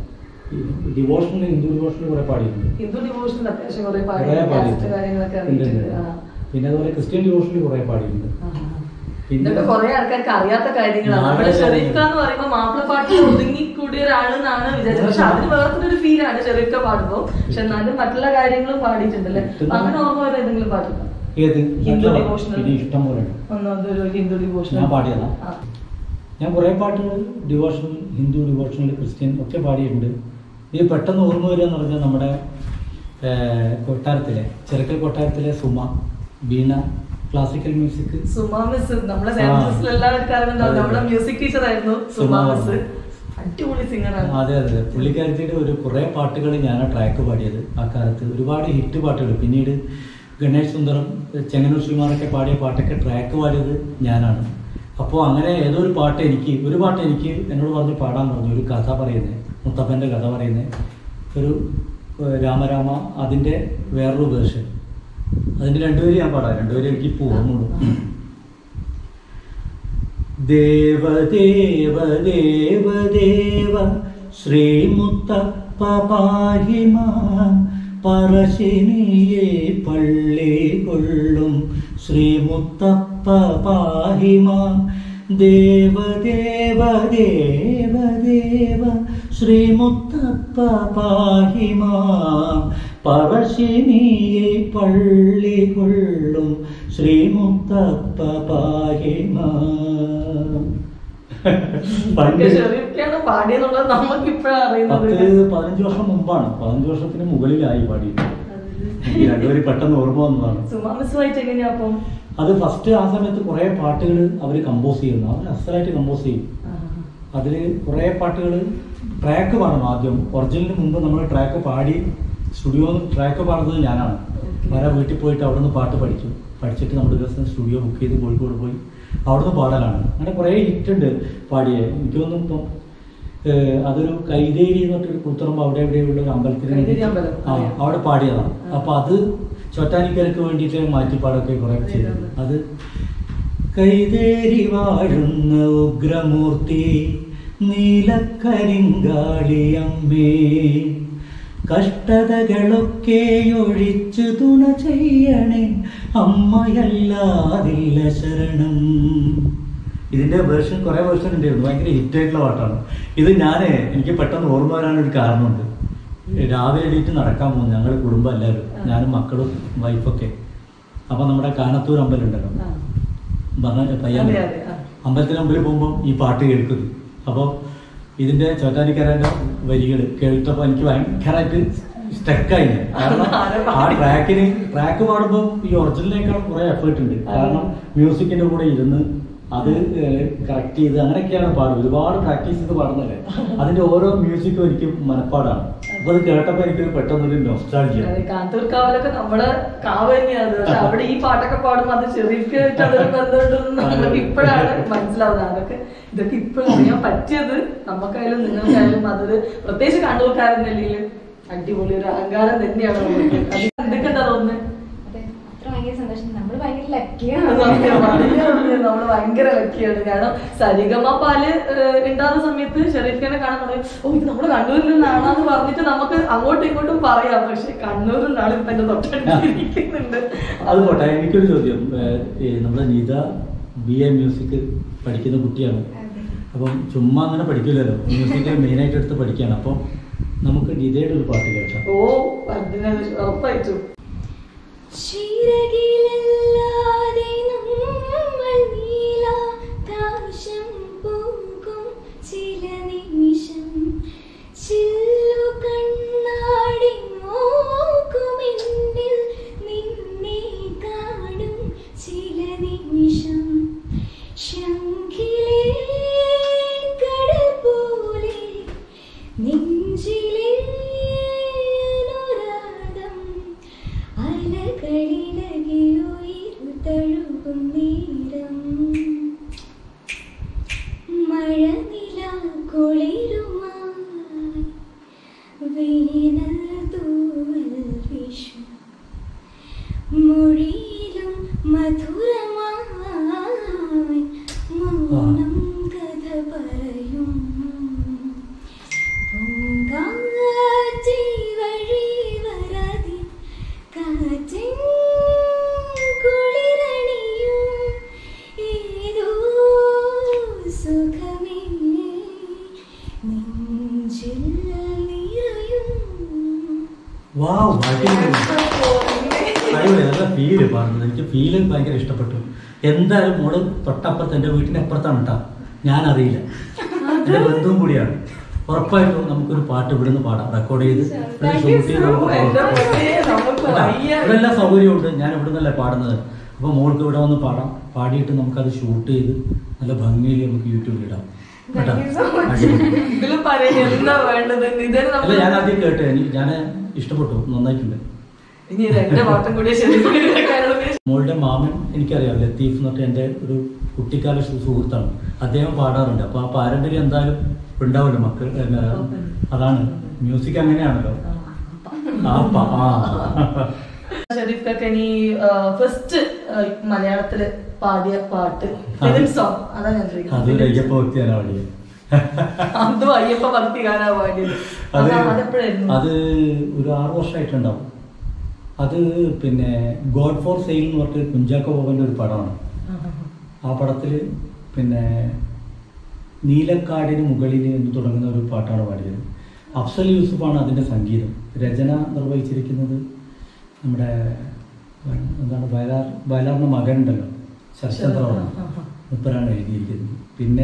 ഡിവോഷണൽ ഹിന്ദു ഡിവോഷണൽ കുറെ പാടിയിട്ടുണ്ട് ഹിന്ദു ഡിവോഷനിൽ അത്യാവശ്യം കുറെ പാടി കുറെ കാസ്റ്റ് പാടിയിട്ടുണ്ട് കാര്യങ്ങളൊക്കെ ഉണ്ട്, ഉണ്ട്. അറിയിച്ചിട്ടുണ്ട് ആ. പിന്നെ അതുപോലെ ക്രിസ്ത്യൻ ഡിവോഷനിൽ കുറെ പാടിയിട്ടുണ്ട് ആ, ആ. പിന്നെ ഇതൊക്കെ കുറെ ആൾക്കാർക്ക് അറിയാത്ത കാര്യങ്ങളാണ് നാടക നമ്മള് ഷെരീഫ് കാര്യങ്ങൾ. ഖാൻ എന്ന് പറയുമ്പോൾ മാപ്പിളപ്പാട്ടിൽ ഒതുങ്ങിക്കൂടിയ ഒരാളെന്നാണ് വിചാരിച്ചത് പക്ഷെ അതിന് വേറെ ഒരു ഫീലാണ് ഷെരീഫ് ഖാൻ പാടുമ്പോ പക്ഷെ എന്നാലും മറ്റുള്ള കാര്യങ്ങളും പാടിയിട്ടുണ്ടല്ലേ അപ്പൊ അങ്ങനെ ഓർമ്മ വരുന്ന ഏതെങ്കിലും പാട്ടുണ്ടോ ഏത് ഹിന്ദു നല്ല devotional. പിന്നെ ഇഷ്ടം പോലെ ഉണ്ട് ഒന്നൊരു ഹിന്ദു ഡിവോഷൻ ഞാൻ പാടിയതാ? ഞാൻ കുറേ പാട്ടുകൾ ഡിവോഷണൽ ഹിന്ദു ഡിവോഷണൽ ക്രിസ്ത്യൻ ഒക്കെ പാടിയിട്ടുണ്ട് ഇത് പെട്ടെന്ന് ഓർമ്മ വരിക എന്ന് പറഞ്ഞാൽ നമ്മുടെ ഏർ, കൊട്ടാരത്തിലെ ചെറുക്കൽ കൊട്ടാരത്തിലെ സുമ വീണ ക്ലാസിക്കൽ മ്യൂസിക് സുമാ മിസ് നമ്മളെ ആ. സെൻസസിൽ എല്ലാവർക്കും അറിയുന്നുണ്ടാവും അതെ. നമ്മുടെ മ്യൂസിക് ടീച്ചർ ആയിരുന്നു സുമാ സുമാ മിസ് വർമ്മ. അടിപൊളി സിംഗറാണ് അതെ അതെ പുള്ളിക്കാരത്തിയുടെ ഒരു കുറേ പാട്ടുകൾ ഞാൻ ട്രാക്ക് പാടിയത് ആ കാലത്ത് ഒരുപാട് ഹിറ്റ് പാട്ടുകൾ പിന്നീട് ഗണേഷ് സുന്ദരം ചെങ്ങന്നൂർ ശ്രീമാരൊക്കെ പാടിയ പാട്ടൊക്കെ ട്രാക്ക് പാടിയത് ഞാനാണ് അപ്പോൾ അങ്ങനെ ഏതോ ഒരു പാട്ട് എനിക്ക് ഒരു പാട്ട് എനിക്ക് എന്നോട് പറഞ്ഞ് പാടാൻ പറഞ്ഞു ഒരു കഥ പറയുന്നത് മുത്തപ്പൻ്റെ കഥ പറയുന്നത് ഒരു ഏഹ്, രാമരാമ അതിൻ്റെ വേറൊരു വേർഷൻ അതിൻ്റെ രണ്ടുപേരും ഞാൻ പാടാം രണ്ടുപേരും എനിക്ക് ഇപ്പോൾ ഓർമ്മയുള്ളൂ ദേവ ദേവ ദേവ ദേവ ശ്രീമുത്തപ്പ പാഹിമാ പറശ്ശിനിയെ പള്ളി കൊള്ളും ശ്രീമുത്തപ്പ പാഹിമാ ദേവ ദേവ ദേവ ദേവ ശ്രീമുത്തപ്പ പാഹിമാ പറശ്ശിനിയെ പള്ളി കൊള്ളും ശ്രീമുത്തപ്പ പാഹിമാ പണ്ട് ഷെരീഫാണ് പാടിയെന്നുള്ളത് നമുക്ക് ഇപ്പോഴാണ് അറിയുന്നത് പത്ത് പതിനഞ്ച് വർഷം മുമ്പാണ് പതിനഞ്ച് വർഷത്തിന് മുകളിലായി പാടി ഈ രണ്ടുപേരും പെട്ടെന്ന് ഓർമ്മ വന്നതാണ് സുമാ മിസ് വായിച്ച് എങ്ങനെയാ അപ്പം അത് ഫസ്റ്റ് ആ സമയത്ത് കുറേ പാട്ടുകൾ അവർ കമ്പോസ് ചെയ്യുന്നു അവർ അസലായിട്ട് കമ്പോസ് ചെയ്യും അതിൽ കുറേ പാട്ടുകൾ ട്രാക്ക് പാടണം ആദ്യം ഒറിജിനലിന് മുമ്പ് നമ്മൾ ട്രാക്ക് പാടി സ്റ്റുഡിയോ ട്രാക്ക് പാടുന്നത് ഞാനാണ് വേറെ വീട്ടിൽ പോയിട്ട് അവിടെ നിന്ന് പാട്ട് പഠിച്ചു പഠിച്ചിട്ട് നമ്മൾ ഒരു ദിവസം സ്റ്റുഡിയോ ബുക്ക് ചെയ്ത് കോഴിക്കോട് പോയി അവിടുന്ന് പാടലാണ് അങ്ങനെ കുറേ ഹിറ്റ് ഉണ്ട് പാടിയ എനിക്ക് തോന്നുന്നു ഇപ്പം ഏഹ്, അതൊരു കൈതേരി എന്ന് പറഞ്ഞൊരു കൂത്തുറമ്പ് അവിടെ എവിടെയുള്ള ഒരു അമ്പലത്തിന് കൈതേരി അമ്പലം, ആ അറിയാം. അവിടെ പാടിയതാണ് ആ. അപ്പൊ അത് ചോറ്റാനിക്കരക്ക് വേണ്ടിയിട്ട് മാറ്റിപ്പാടൊക്കെ കുറെ ചെയ്തു അത് കൈതേരി വാഴുന്ന ഉഗ്രമൂർത്തി നീലക്കരിങ്കാളിയമ്മേ കഷ്ടതകളൊക്കെ ഒഴിച്ചു തുണ ചെയ്യണേ അമ്മയല്ലാതില്ല ശരണം ഇതിന്റെ വേർഷൻ കുറെ വേർഷൻ ഉണ്ടായിരുന്നു ഭയങ്കര ഹിറ്റ് ആയിട്ടുള്ള പാട്ടാണ് ഇത് ഞാനേ എനിക്ക് പെട്ടെന്ന് ഓർമ്മ വരാനൊരു കാരണമുണ്ട് രാവിലെ എണീറ്റ് നടക്കാൻ പോകും ഞങ്ങൾ കുടുംബം എല്ലാവരും ആ. ഞാനും മക്കളും വൈഫൊക്കെ അപ്പൊ നമ്മുടെ കാനത്തൂർ അമ്പലം ഉണ്ടല്ലോ ആ. പറഞ്ഞ അതെ, പയ്യാൻ അതെ, ആ. അമ്പലത്തിന് മുമ്പിൽ പോകുമ്പോൾ ഈ പാട്ട് കേൾക്കുന്നു അപ്പോൾ ഇതിന്റെ ചോറ്റാനിക്കരന്റെ വരികൾ കേട്ടപ്പോൾ എനിക്ക് ഭയങ്കരമായിട്ട് സ്റ്റക്കായി കാരണം ആ ട്രാക്കിന് ട്രാക്ക് പാടുമ്പോൾ ഈ ഒറിജിനലിനേക്കാൾ കുറെ എഫേർട്ട് ഉണ്ട് കാരണം മ്യൂസിക്കിന്റെ കൂടെ ഇരുന്ന് അത് കറക്റ്റ് ചെയ്ത് അങ്ങനെയൊക്കെയാണ് പാടും ഒരുപാട് പ്രാക്ടീസ് ചെയ്ത് പാടുന്നതല്ലേ അതിന്റെ ഓരോ മ്യൂസിക്കും എനിക്ക് മനപ്പാടാണ് അപ്പൊ അത് കേട്ടപ്പോൾ എനിക്ക് പെട്ടെന്നൊരു നൊസ്റ്റാൾജിയ അതെ, കാന്തൂർ കാവലൊക്കെ നമ്മുടെ കാവ് തന്നെയാണ് പക്ഷെ അവിടെ ഈ പാട്ടൊക്കെ പാടുമ്പോൾ അത് ഷെറീഫായിട്ട് അതൊരു ബന്ധമുണ്ടെന്ന് നമുക്ക് ഇപ്പോഴാണ് മനസ്സിലാവുന്നത് അതൊക്കെ ഇതൊക്കെ ഇപ്പോഴും അറിയാൻ പറ്റിയത് നമുക്കായാലും നിങ്ങൾക്കായാലും അതൊരു പ്രത്യേകിച്ച് കണ്ണൂർക്കാരനല്ലെങ്കിൽ അടിപൊളി ഒരു അഹങ്കാരം തന്നെയാണ് നമുക്ക് അത് എന്തൊക്കെ എന്താ തോന്നുന്നത് അതെ അത്ര ഭയങ്കര സന്തോഷം പക്ഷെ നമ്മള് ഭയങ്കര ലക്കിയാണ് സത്യം പറഞ്ഞാ നമ്മള് ഭയങ്കര ലക്കിയാണ് കാരണം സരിഗമ പാല് ഏഹ്, ഉണ്ടാകുന്ന സമയത്ത് ഷെരീഫ് ഖാനെ കാണാൻ പറയും ഓ ഇത് നമ്മള് കണ്ണൂരിൽ നിന്നാണെന്ന് പറഞ്ഞിട്ട് നമുക്ക് അങ്ങോട്ടും ഇങ്ങോട്ടും പറയാം പക്ഷെ കണ്ണൂരിൽ നിന്നാണ് ഇപ്പൊ എന്റെ തൊട്ടടുത്തിരിക്കുന്നുണ്ട് അത് പോട്ടെ എനിക്കൊരു ചോദ്യം ഏഹ്, ഈ നമ്മുടെ നിത ബി എ മ്യൂസിക് പഠിക്കുന്ന കുട്ടിയാണ് അപ്പം ചുമ്മാ അങ്ങനെ പഠിക്കില്ലല്ലോ മ്യൂസിക് മെയിനായിട്ട് എടുത്ത് പഠിക്കുകയാണ് അപ്പം നമുക്ക് നിതയുടെ ഒരു പാട്ട് കേൾക്കാം ഓ അതിനെ ഉറപ്പായിട്ടും ചിറകിലല്ലാതെ നമ്മൾ നീലാകാശം പോകും ചില നിമിഷം ചില്ലു കണ്ണാടി നോക്കുമെന്നിൽ നിന്നെ കാണും ചില നിമിഷം ശംഖിലേ കടൽ പോലെ നെഞ്ചിലേ അനുരാഗം അലകളിലകെ ഉയിരു തഴുകും നേരം മഴനില കുളിരുമായി വേനൽ തൂവൽ വീശും മൊഴിയിലും മധുരമായി മൗനം കഥ പറയും പൂങ്കാറ്റി വഴി വരാതി കാറ്റിൻ കുളിരണിയും ഏതോ സുഖമേ നെഞ്ചിൽ നിറയും വാവ് അടിപൊളി അടിപൊളി നല്ല ഫീല് പറഞ്ഞത് എനിക്ക് ഫീല് ഭയങ്കര ഇഷ്ടപ്പെട്ടു എന്തായാലും മോള് തൊട്ടപ്പുറത്ത് എൻ്റെ വീട്ടിൻ്റെ അപ്പുറത്താണ് കേട്ടോ ഞാൻ അറിയില്ല എൻ്റെ ബന്ധുവും കൂടിയാണ് ഉറപ്പായിട്ടും നമുക്കൊരു പാട്ട് ഇവിടുന്ന് പാടാം റെക്കോർഡ് ചെയ്ത് Thank you ഷൂട്ട് ചെയ്ത് so നമുക്ക് much. എന്റെ പോകാം. പൊന്നേ, നമുക്ക് കേട്ടാ? വയ്യ. ഇവിടെ എല്ലാ സൗകര്യമുണ്ട് ഞാൻ ഇവിടെ നിന്നല്ലേ പാടുന്നത് അപ്പോൾ മോൾക്ക് ഇവിടെ വന്ന് പാടാം പാടിയിട്ട് നമുക്കത് ഷൂട്ട് ചെയ്ത് നല്ല ഭംഗിയിൽ നമുക്ക് യൂട്യൂബിൽ ഇടാം കേട്ടോ Thank you so much. അടിപൊളി. ഇതില് പറയാൻ എന്താ വേണ്ടത് ഇതിന് അല്ല നമ്മൾ ഞാൻ ആദ്യം കേട്ടെ എനിക്ക് ഞാൻ ഇഷ്ടപ്പെട്ടു നന്നായിട്ടുണ്ട് ഇനി രണ്ട് പാട്ടും കൂടി ശരി മോളുടെ മാമൻ എനിക്കറിയാം ലത്തീഫ് എന്ന് പറഞ്ഞ എൻ്റെ ഒരു കുട്ടിക്കാല സു- സുഹൃത്താണ് അദ്ദേഹം പാടാറുണ്ട് അപ്പോൾ ആ പാരമ്പര്യം എന്തായാലും ഉണ്ടാവുമല്ലോ മക്കൾ എന്നാ, അതാണ് മ്യൂസിക് അങ്ങനെയാണല്ലോ ആ പ- ആ ഷെരീഫ് കാക്ക ഇനി ഫസ്റ്റ് മലയാളത്തില് പാടിയ പാട്ട് ഫിലിം സോങ് അതാ ഞാൻ അതൊരു ചോദിക്കുന്നത് അയ്യപ്പ ഭക്തിയാണ് പാടിയത് അതും അയ്യപ്പ ഭക്തികാരാ പാടിയത് അത് അതാ- അതെപ്പോഴായിരുന്നു അത് ഒരു ആറു വർഷമായിട്ടുണ്ടാവും അത് പിന്നെ ഗോഡ് ഫോർ സെയിൽ എന്ന് പറഞ്ഞിട്ട് കുഞ്ചാക്കോ ബോബൻ്റെ ഒരു പടമാണ് ആ പടത്തിൽ പിന്നെ നീലക്കാടിന് മുകളിൽ എന്ന് തുടങ്ങുന്ന ഒരു പാട്ടാണ് പാടിയത് അഫ്സൽ യൂസുഫാണ് അതിൻ്റെ സംഗീതം രചന നിർവഹിച്ചിരിക്കുന്നത് നമ്മുടെ എന്താണ് വയലാർ വയലാറിൻ്റെ മകൻ ഉണ്ടല്ലോ ശരത്ചന്ദ്രമാണ് മുപ്പരാണ് എഴുതിയിരിക്കുന്നത് പിന്നെ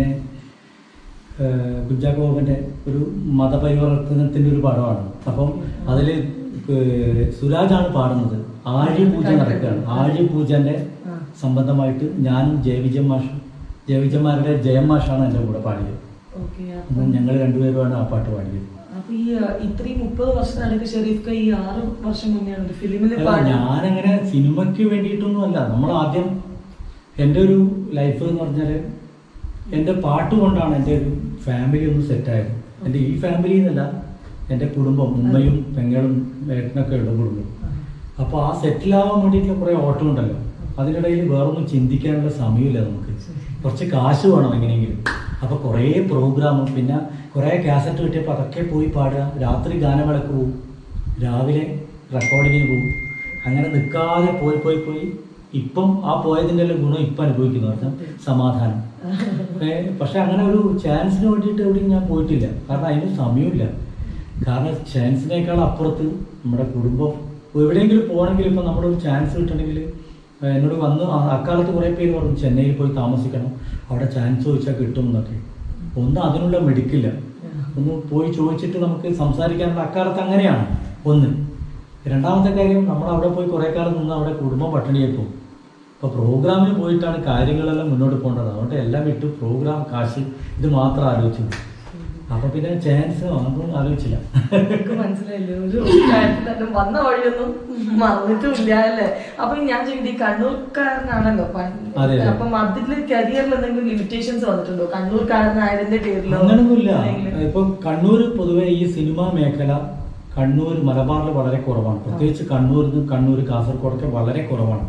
ഏഹ്, കുഞ്ചാക്കോ ബോബൻ്റെ ഒരു മതപരിവർത്തനത്തിൻ്റെ ഒരു പടമാണ് അപ്പം അതിൽ സുരാജാണ് പാടുന്നത് ആര്യപൂജ നടക്കുകയാണ് ആര്യപൂജൻ്റെ ആ. സംബന്ധമായിട്ട് ഞാനും ജയവിജയ മാഷും ജയവിജയന്മാരുടെ ജയം മാഷാണ് എൻ്റെ കൂടെ പാടിയത് ഓക്കെ അപ്പം ഞങ്ങൾ രണ്ടുപേരുമാണ് ആ പാട്ട് പാടിയത് അപ്പൊ ഈ ആ, ഇത്രയും മുപ്പത് വർഷത്തിനടുക്ക് ഷെരീഫ് ക ഈ ആറ് വർഷം മുന്നെയാണ് ഫിലിമിൽ അല്ല, പാടി ഞാനങ്ങനെ സിനിമയ്ക്ക് വേണ്ടിയിട്ടൊന്നും അല്ല നമ്മൾ ആദ്യം എൻ്റെ ഒരു ലൈഫ് എന്ന് പറഞ്ഞാൽ എൻ്റെ പാട്ട് കൊണ്ടാണ് എൻ്റെ ഒരു ഫാമിലി ഒന്ന് സെറ്റായത് എൻ്റെ ഈ ഫാമിലി എന്നല്ല എൻ്റെ കുടുംബം ഉമ്മയും പെങ്ങളും ഏട്ടനൊക്കെ ഉള്ള കുടുംബം അപ്പോൾ ആ സെറ്റിലാവാൻ വേണ്ടിയിട്ടുള്ള കുറേ ഓട്ടം ഉണ്ടല്ലോ അതിനിടയിൽ വേറൊന്നും ചിന്തിക്കാനുള്ള സമയമില്ല നമുക്ക് കുറച്ച് കാശ് വേണം എങ്ങനെയെങ്കിലും അപ്പോൾ കുറേ പ്രോഗ്രാമും പിന്നെ കുറേ കാസറ്റ് കിട്ടിയപ്പോൾ അതൊക്കെ പോയി പാടുക രാത്രി ഗാനമേളക്ക് പോകും രാവിലെ റെക്കോർഡിങ്ങിന് പോകും അങ്ങനെ നിൽക്കാതെ പോയി പോയി പോയി ഇപ്പം ആ പോയതിൻ്റെ എല്ലാം ഗുണം ഇപ്പം അനുഭവിക്കുന്നു പറഞ്ഞാൽ സമാധാനം ഏ, പക്ഷെ അങ്ങനെ ഒരു ചാൻസിന് വേണ്ടിയിട്ട് എവിടെയും ഞാൻ പോയിട്ടില്ല കാരണം അതിന് സമയമില്ല കാരണം ചാൻസിനേക്കാൾ അപ്പുറത്ത് നമ്മുടെ കുടുംബം എവിടെയെങ്കിലും പോകണമെങ്കിൽ ഇപ്പം നമ്മുടെ ഒരു ചാൻസ് കിട്ടണമെങ്കിൽ ഏ, എന്നോട് വന്ന് ആ- അക്കാലത്ത് കുറേ പേര് പറഞ്ഞു ചെന്നൈയിൽ പോയി താമസിക്കണം അവിടെ ചാൻസ് ചോദിച്ചാൽ കിട്ടും എന്നൊക്കെ ഒന്നും അതിനുള്ള മെഡിക്കില്ല ഒന്ന് പോയി ചോദിച്ചിട്ട് നമുക്ക് സംസാരിക്കാനുള്ള അക്കാലത്ത് അങ്ങനെയാണ് ഒന്ന് രണ്ടാമത്തെ കാര്യം നമ്മൾ അവിടെ പോയി കുറേ കാലം നിന്ന് അവിടെ കുടുംബം പട്ടിണിയായി പോകും അപ്പോൾ പ്രോഗ്രാമിന് പോയിട്ടാണ് കാര്യങ്ങളെല്ലാം മുന്നോട്ട് പോകേണ്ടത് അതുകൊണ്ട് എല്ലാം വിട്ടു പ്രോഗ്രാം കാശ് ഇത് മാത്രം ആലോചിച്ചു അപ്പോൾ പിന്നെ ചാൻസ് ഒന്നും ആലോചിച്ചില്ല എനിക്ക് മനസ്സിലായില്ലേ ഒരു കാര്യത്തിലും വന്ന വഴിയൊന്നും മറന്നിട്ടുമില്ല അല്ലേ അപ്പൊ ഞാൻ ചോദിക്കുന്നത് ഈ കണ്ണൂർക്കാരനാണല്ലോ പണ്ട്. അതെ, അതെ. അപ്പം അതില് കരിയറിൽ എന്തെങ്കിലും ലിമിറ്റേഷൻസ് വന്നിട്ടുണ്ടോ കണ്ണൂർക്കാരനായതിന്റെ പേരിലോ അങ്ങനൊന്നുമില്ല അല്ലെങ്കിൽ- ഇപ്പൊ കണ്ണൂർ പൊതുവെ ഈ സിനിമാ മേഖല കണ്ണൂർ മലബാറിൽ വളരെ കുറവാണ് പ്രത്യേകിച്ച് കണ്ണൂരിൽ നിന്ന് കണ്ണൂർ കാസർഗോഡൊക്കെ വളരെ കുറവാണ്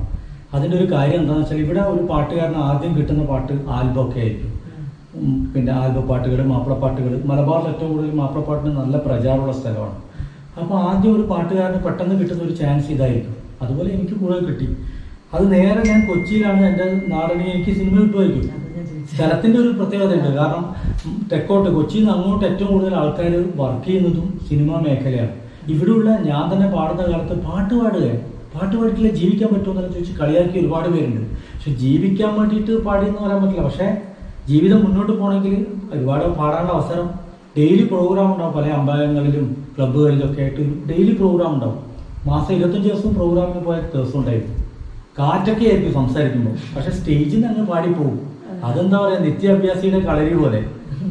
അതിൻ്റെ ഒരു കാര്യം എന്താണെന്ന് വെച്ചാൽ ഇവിടെ ഒരു പാട്ടുകാരന് ആദ്യം കിട്ടുന്ന പാട്ട് ആൽബം ഒക്കെ ആയിരിക്കും ഉം, പിന്നെ ആൽബം പാട്ടുകൾ മാപ്പിളപ്പാട്ടുകൾ മലബാറിൽ ഏറ്റവും കൂടുതൽ മാപ്പിളപ്പാട്ടിന് നല്ല പ്രചാരമുള്ള സ്ഥലമാണ് അപ്പോൾ ആദ്യം ഒരു പാട്ടുകാരന് പെട്ടെന്ന് കിട്ടുന്ന ഒരു ചാൻസ് ഇതായിരിക്കും അതുപോലെ എനിക്ക് കൂടുതൽ കിട്ടി അത് നേരെ ഞാൻ കൊച്ചിയിലാണ് എൻ്റെ നാടിനെ എനിക്ക് സിനിമ കിട്ടുമായിരിക്കും സ്ഥലത്തിന്റെ ഒരു പ്രത്യേകതയുണ്ട് കാരണം ഉം, തെക്കോട്ട് കൊച്ചിയിൽ നിന്ന് അങ്ങോട്ട് ഏറ്റവും കൂടുതൽ ആൾക്കാർ വർക്ക് ചെയ്യുന്നതും സിനിമാ മേഖലയാണ് ഇവിടെയുള്ള ഞാൻ തന്നെ പാടുന്ന കാലത്ത് പാട്ട് പാടുകയാണ് പാട്ട് പാടിയിട്ടില്ല ജീവിക്കാൻ പറ്റുമെന്ന് ചോദിച്ച് കളിയാക്കി ഒരുപാട് പേരുണ്ട് പക്ഷെ ജീവിക്കാൻ വേണ്ടിയിട്ട് പാടിയെന്ന് പറയാൻ പറ്റില്ല പക്ഷേ ജീവിതം മുന്നോട്ട് പോകണമെങ്കിൽ ഒരുപാട് പാടാനുള്ള അവസരം ഡെയിലി പ്രോഗ്രാം ഉണ്ടാവും പല അമ്പലങ്ങളിലും ക്ലബ്ബുകളിലൊക്കെ ആയിട്ട് ഡെയിലി പ്രോഗ്രാം ഉണ്ടാവും മാസം ഇരുപത്തഞ്ച് ദിവസം പ്രോഗ്രാമിന് പോയ ദിവസം ഉണ്ടായിരുന്നു കാറ്റൊക്കെ ആയിരിക്കും സംസാരിക്കുമ്പോൾ പക്ഷെ സ്റ്റേജിൽ നിന്ന് അങ്ങ് പാടിപ്പോവും അതെന്താ പറയാ നിത്യാഭ്യാസിയുടെ കളരി പോലെ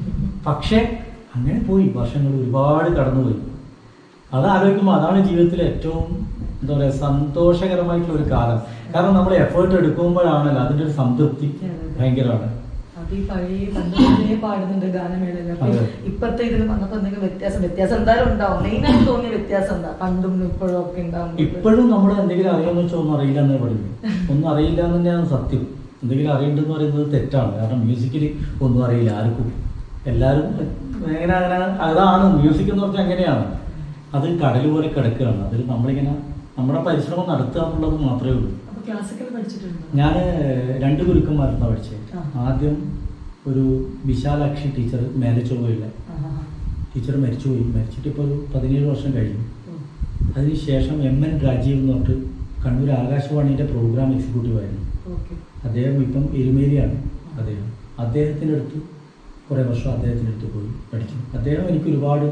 പക്ഷേ അങ്ങനെ പോയി വർഷങ്ങൾ ഒരുപാട് കടന്നുപോയി അത് ആലോചിക്കുമ്പോൾ അതാണ് ജീവിതത്തിലെ ഏറ്റവും എന്താ പറയുക സന്തോഷകരമായിട്ടുള്ള ഒരു കാലം കാരണം നമ്മൾ എഫേർട്ട് എടുക്കുമ്പോഴാണല്ലോ അതിൻ്റെ ഒരു സംതൃപ്തി ഭയങ്കരമാണ് അത് ഈ പഴയ പണ്ട് മുതലേ പാടുന്നുണ്ട് ഗാനമേളയിൽ അപ്പൊ അതെ. ഇപ്പത്തെ ഇതിൽ വന്നപ്പോ എന്തെങ്കിലും വ്യത്യാസം വ്യത്യാസം എന്തായാലും ഉണ്ടാവും മെയിനായിട്ട് തോന്നിയ വ്യത്യാസം എന്താ പണ്ടും ഇപ്പോഴും ഒക്കെ ഉണ്ടാവും ഇപ്പോഴും നമ്മൾ എന്തെങ്കിലും അറിയാമെന്ന് വെച്ചാൽ ഒന്നും അറിയില്ല എന്നേ പറയുന്നു ഒന്നും അറിയില്ല എന്ന് തന്നെയാണ് സത്യം എന്തെങ്കിലും അറിയണ്ടെന്ന് പറയുന്നത് തെറ്റാണ് കാരണം മ്യൂസിക്കിൽ ഒന്നും അറിയില്ല ആർക്കും എല്ലാവരും എങ്ങനെ അങ്ങനെ അതാണ് മ്യൂസിക് എന്ന് പറഞ്ഞാൽ അങ്ങനെയാണ് അത് കടൽ പോലെ കിടക്കുകയാണ് അതിൽ നമ്മളിങ്ങനെ നമ്മുടെ പരിശ്രമം നടത്തുക എന്നുള്ളത് മാത്രമേ ഉള്ളൂ അപ്പൊ ക്ലാസിക്കൽ പഠിച്ചിട്ടുണ്ടോ ഞാൻ രണ്ട് ഗുരുക്കന്മാരുന്നാണ് പഠിച്ചത് ആ. ആദ്യം ഒരു വിശാലാക്ഷി ടീച്ചർ മേലെ ചൊവ്വയില്ല ആഹാ. ടീച്ചർ മരിച്ചുപോയി മരിച്ചിട്ട് ഇപ്പോൾ ഒരു പതിനേഴ് വർഷം കഴിഞ്ഞു ഉം. അതിനുശേഷം എം എൻ രാജീവ് എന്ന് പറഞ്ഞിട്ട് കണ്ണൂർ ആകാശവാണിയുടെ പ്രോഗ്രാം എക്സിക്യൂട്ടീവ് ആയിരുന്നു ഓക്കെ അദ്ദേഹം ഇപ്പം എരുമേലിയാണ് അദ്ദേഹം അദ്ദേഹത്തിൻ്റെ അടുത്ത് കുറേ വർഷം അദ്ദേഹത്തിൻ്റെ അടുത്ത് പോയി പഠിച്ചു അദ്ദേഹം എനിക്ക് ഒരുപാട്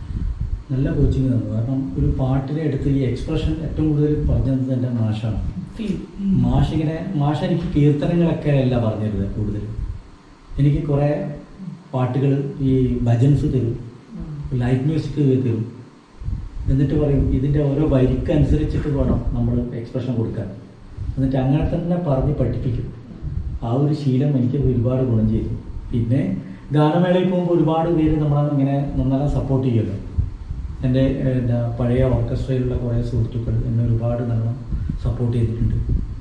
നല്ല കോച്ചിങ് തന്നു കാരണം ഒരു പാട്ടിനെ എടുത്ത് ഈ എക്സ്പ്രഷൻ ഏറ്റവും കൂടുതൽ പറഞ്ഞു തന്നത് എൻ്റെ മാഷാണ് ഫീൽ മാഷ് ഇങ്ങനെ മാഷ് എനിക്ക് കീർത്തനങ്ങളൊക്കെ അല്ല പറഞ്ഞിരുന്നത് കൂടുതൽ എനിക്ക് കുറേ പാട്ടുകൾ ഈ ഭജൻസ് തരും ലൈറ്റ് മ്യൂസിക് തരും എന്നിട്ട് പറയും ഇതിൻ്റെ ഓരോ വരിക്കനുസരിച്ചിട്ട് വേണം നമ്മൾ എക്സ്പ്രഷൻ കൊടുക്കാൻ എന്നിട്ട് അങ്ങനെ തന്നെ പറഞ്ഞ് പഠിപ്പിക്കും ആ ഒരു ശീലം എനിക്ക് ഒരുപാട് ഗുണം ചെയ്തു പിന്നെ ഗാനമേളയിൽ പോകുമ്പോൾ ഒരുപാട് പേര് നമ്മളെ ഇങ്ങനെ നന്നായി സപ്പോർട്ട് ചെയ്യുമല്ലോ എൻ്റെ ഏഹ്, എന്താ പഴയ ഓർക്കസ്ട്രയിലുള്ള കുറേ സുഹൃത്തുക്കൾ എന്നെ ഒരുപാട് നല്ല സപ്പോർട്ട് ചെയ്തിട്ടുണ്ട്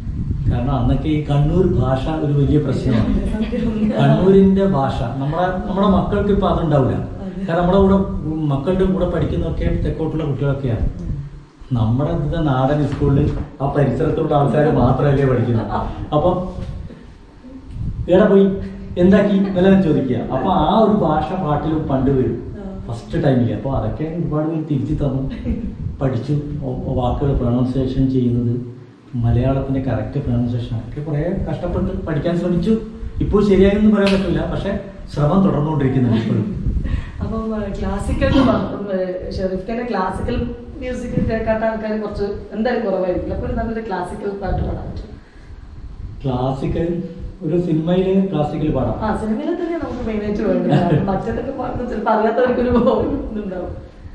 കാരണം അന്നൊക്കെ ഈ കണ്ണൂർ ഭാഷ ഒരു വലിയ പ്രശ്നമാണ് കണ്ണൂരിന്റെ ഭാഷ നമ്മളെ നമ്മുടെ മക്കൾക്ക് ഇപ്പൊ അതുണ്ടാവില്ല കാരണം നമ്മുടെ കൂടെ മക്കളുടെ കൂടെ പഠിക്കുന്നതൊക്കെ തെക്കോട്ടുള്ള കുട്ടികളൊക്കെയാണ് നമ്മുടെ ഇത് നാടൻ സ്കൂളിൽ ആ പരിസരത്തുള്ള ആൾക്കാർ മാത്രമല്ലേ പഠിക്കുന്നത് അപ്പം എവിടെ പോയി എന്താക്കി എന്നെല്ലാം ചോദിക്കുക അപ്പൊ ആ ഒരു ഭാഷ പാട്ടിൽ പണ്ട് വരും ഫസ്റ്റ് ടൈമിൽ അപ്പോൾ അതൊക്കെ ഒരുപാട് പേര് തിരിച്ചു തന്നു പഠിച്ചു ഒ- വാക്കുകൾ പ്രൊണൗൺസിയേഷൻ ചെയ്യുന്നത് മലയാളത്തിന്റെ കറക്റ്റ് പ്രൊണൗൺസിയേഷൻ ഒക്കെ കുറേ കഷ്ടപ്പെട്ട് പഠിക്കാൻ ശ്രമിച്ചു ഇപ്പോൾ ശരിയായെന്ന് പറയാൻ പറ്റില്ല പക്ഷെ ശ്രമം തുടർന്നുകൊണ്ടിരിക്കുന്നുണ്ട് ഇപ്പോഴും അപ്പം ക്ലാസിക്കൽ ഷെറിഫിന്റെ ക്ലാസിക്കൽ മ്യൂസിക് കേൾക്കാത്ത ആൾക്കാർ കുറച്ച് എന്തായാലും കുറവായിരിക്കില്ല അപ്പോൾ നല്ലൊരു ക്ലാസിക്കൽ പാട്ട് പാടാൻ പറ്റും ക്ലാസിക്കൽ ഒരു സിനിമയില് ക്ലാസിക്കൽ പാടാം ആ സിനിമയിൽ തന്നെ നമുക്ക് മെയിനായിട്ട് വേണ്ടത് മറ്റേതൊക്കെ പാടുന്നത് ചിലപ്പോൾ അറിയാത്തവർക്കൊരു ഇതുണ്ടാവും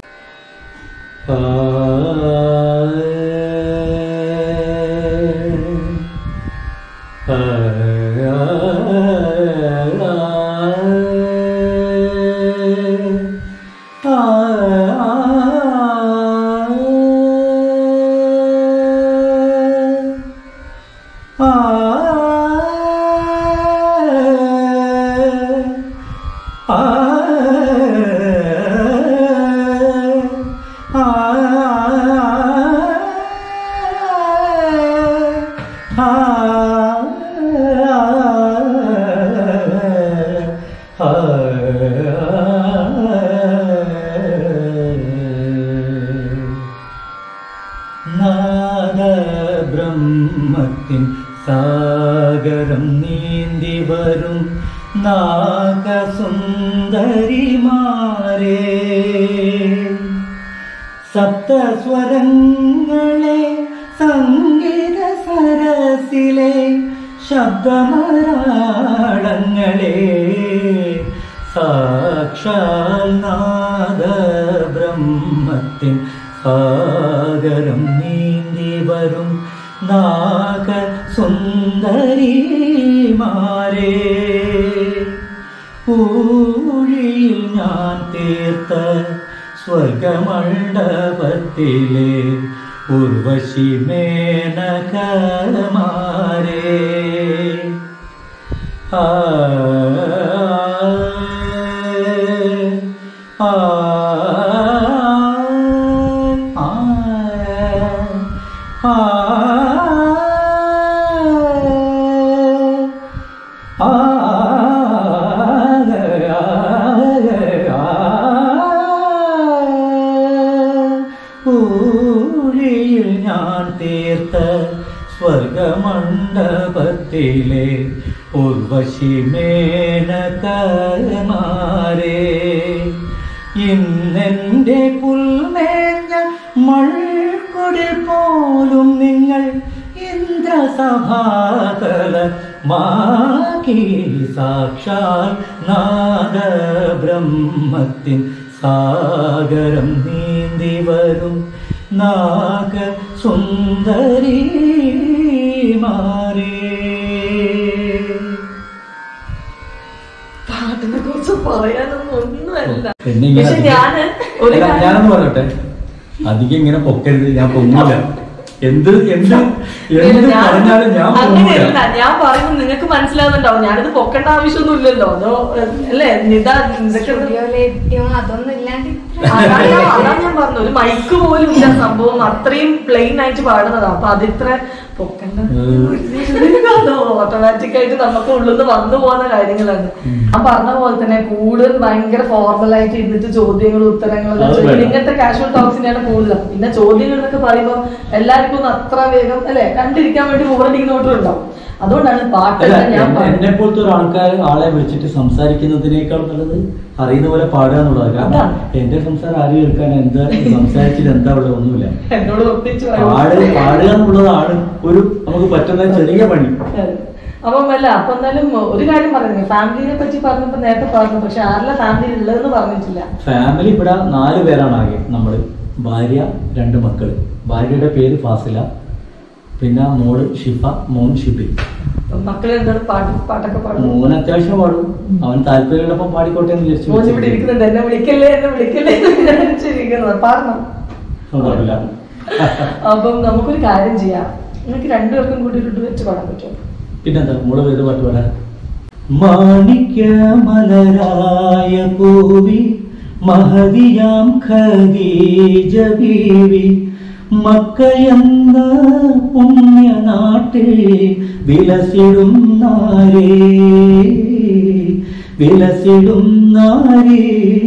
നാദബ്രഹ്മത്തിൻ സാഗരം നീന്തി വരും നാഗസുന്ദരിമാരേ സപ്തസ്വരങ്ങളെ സംഗീത സരസിലെ ശബ്ദമരാളങ്ങളെ സാക്ഷാൽ നാദ ബ്രഹ്മത്തിൻ സാഗരം നീന്തി വരും നാഗ സുന്ദരിമാരേ ഊഴിയിൽ ഞാൻ തീർത്ത സ്വർഗമണ്ഡപത്തിലെ ഉർവശി മേനകമാരേ ആ ആ ആ ആ ഊഴിയിൽ ഞാൻ തീർത്ത സ്വർഗമണ്ഡപത്തിലെ ഉർവശി മേനകമാരേ ഇന്നെന്റെ പുൽമേഞ്ഞ മൾക്കുടിൽ പോലും നിങ്ങൾ ഇന്ദ്രസഭാതല മാക്കി സാക്ഷാൽ നാദബ്രഹ്മത്തിൻ സാഗരം നീന്തി വരും നാഗ സുന്ദരി മാറേ പാട്ടിനെ കുറിച്ച് പറയാനൊന്നും ഒന്നുമല്ല എന്നെ ഇങ്ങനെ പക്ഷെ ഞാന് ഒരു അല്ല, കാര്യം- ഞാനൊന്ന് പറയട്ടെ അധികം ഇങ്ങനെ പൊക്കരുത് ഞാൻ പൊങ്ങില്ല എന്ത് എന്ത് എന്ത് ഞാൻ- പറഞ്ഞാലും ഞാൻ പൊങ്ങില്ല അങ്ങനെയല്ല ഞാൻ പറയുമ്പോൾ നിങ്ങൾക്ക് മനസ്സിലാവുന്നുണ്ടാവും ഞാനിത് പൊക്കേണ്ട ആവശ്യമൊന്നും ഇല്ലല്ലോ അതോ അല്ലേ നിത ഇതൊക്കെ സ്റ്റുഡിയോയിലെ ഏറ്റവും അതൊന്നും ഇല്ലാണ്ട് ഇത്ര അതാ ഞാൻ- അതാ ഞാൻ പറഞ്ഞു ഒരു മൈക്ക് പോലും ഇല്ല സംഭവം അത്രയും പ്ലെയിൻ ആയിട്ട് പാടുന്നതാ അപ്പൊ അതിത്ര പൊക്കണ്ട ഓട്ടോമാറ്റിക് ആയിട്ട് നമുക്ക് ഉള്ളിൽ നിന്ന് വന്നു പോകുന്ന കാര്യങ്ങളാണ് ഞാൻ പറഞ്ഞ പോലെ തന്നെ കൂടുതൽ ഭയങ്കര ഫോർമൽ ആയിട്ട് ഇരുന്നിട്ട് ചോദ്യങ്ങളും ഉത്തരങ്ങളും അത് ചോദിക്കും. വേണം. ഇങ്ങനത്തെ കാഷ്വൽ ടോക്സിനെയാണ് കൂടുതൽ പിന്നെ ചോദ്യങ്ങൾ എന്നൊക്കെ പറയുമ്പോൾ എല്ലാവർക്കും ഒന്നും അത്ര വേഗം അല്ലെ കണ്ടിരിക്കാൻ വേണ്ടി ഓടിക്കുന്നോട്ടുണ്ടാവും അതുകൊണ്ടാണ് പാട്ട് അല്ല ഞാൻ എന്നെ പറഞ്ഞത് പോലത്തെ ഒരു ആൾക്കാർ ആളെ വിളിച്ചിട്ട് സംസാരിക്കുന്നതിനേക്കാൾ നല്ലത് അറിയുന്ന പോലെ പാടുക എന്നുള്ളത് കാരണം അതാണ്. എന്റെ സംസാരം ആരും കേൾക്കാൻ എന്താ സംസാരിച്ചിട്ട് എന്താ ഉള്ളത് ഒന്നുമില്ല എന്നോട് ഒപ്പിച്ച് പാട് പാടുക എന്നുള്ളതാണ് ഒരു നമുക്ക് പറ്റുന്ന ചെറിയ പണി അതെ. അപ്പം അല്ല അപ്പൊ എന്തായാലും ഒരു കാര്യം പറഞ്ഞു ഫാമിലിനെ പറ്റി പറഞ്ഞപ്പോ നേരത്തെ പറഞ്ഞു പക്ഷെ ആരുടെ ഫാമിലി ഉള്ളതെന്ന് പറഞ്ഞിട്ടില്ല ഫാമിലി ഇവിടെ നാല് പേരാണ് ആകെ നമ്മള് ഭാര്യ രണ്ട് മക്കള് ഭാര്യയുടെ പേര് ഫാസില പിന്നെ മോള് ഷിഫ മോൻ ഷിബി അപ്പം മക്കള് എന്താണ് പാട്ട് പാട്ടൊക്കെ പാടും മോൻ അത്യാവശ്യം പാടും അവൻ താല്പര്യമുള്ളപ്പം പാടിക്കോട്ടെ എന്ന് വിചാരിച്ചു മോൻ ഇവിടെ ഇരിക്കുന്നുണ്ട് എന്നെ വിളിക്കല്ലേ എന്നെ വിളിക്കല്ലേ എന്ന് വിചാരിച്ചിരിക്കുന്നത് പാടണം അത് പാടില്ല അപ്പം നമുക്കൊരു കാര്യം ചെയ്യാം നിങ്ങൾക്ക് രണ്ടുപേർക്കും കൂടി ഒരു വെച്ച് പാടാൻ പറ്റുമോ പിന്നെന്താ മോള് ഏത് പാട്ട് പാടാൻ മാണിക്യ മലരായ പൂവി മഹതിയാം ഖദീജ ബീവി മക്കയെന്ന പുണ്യനാട്ടിൽ വിലസിടും നാരേ വിലസിടും നാരേ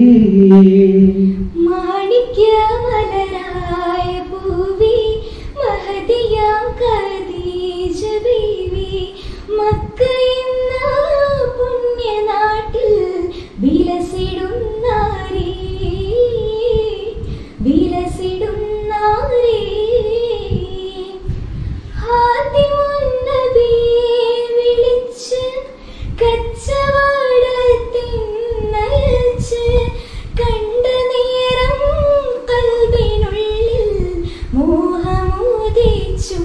മാണിക്യമലരായ പൂവി മഹതിയാം ഖദീജ ബീവി മക്ക എന്ന പുണ്യനാട്ടിൽ വിലസിടും നാരി വിലസിടും നാരി ഹാത്തിമുന്നബിയെ വിളിച്ച് കച്ചവടത്തിനയച്ച് കണ്ട നേരം കൽബിനുള്ളിൽ മോഹമോദിച്ചു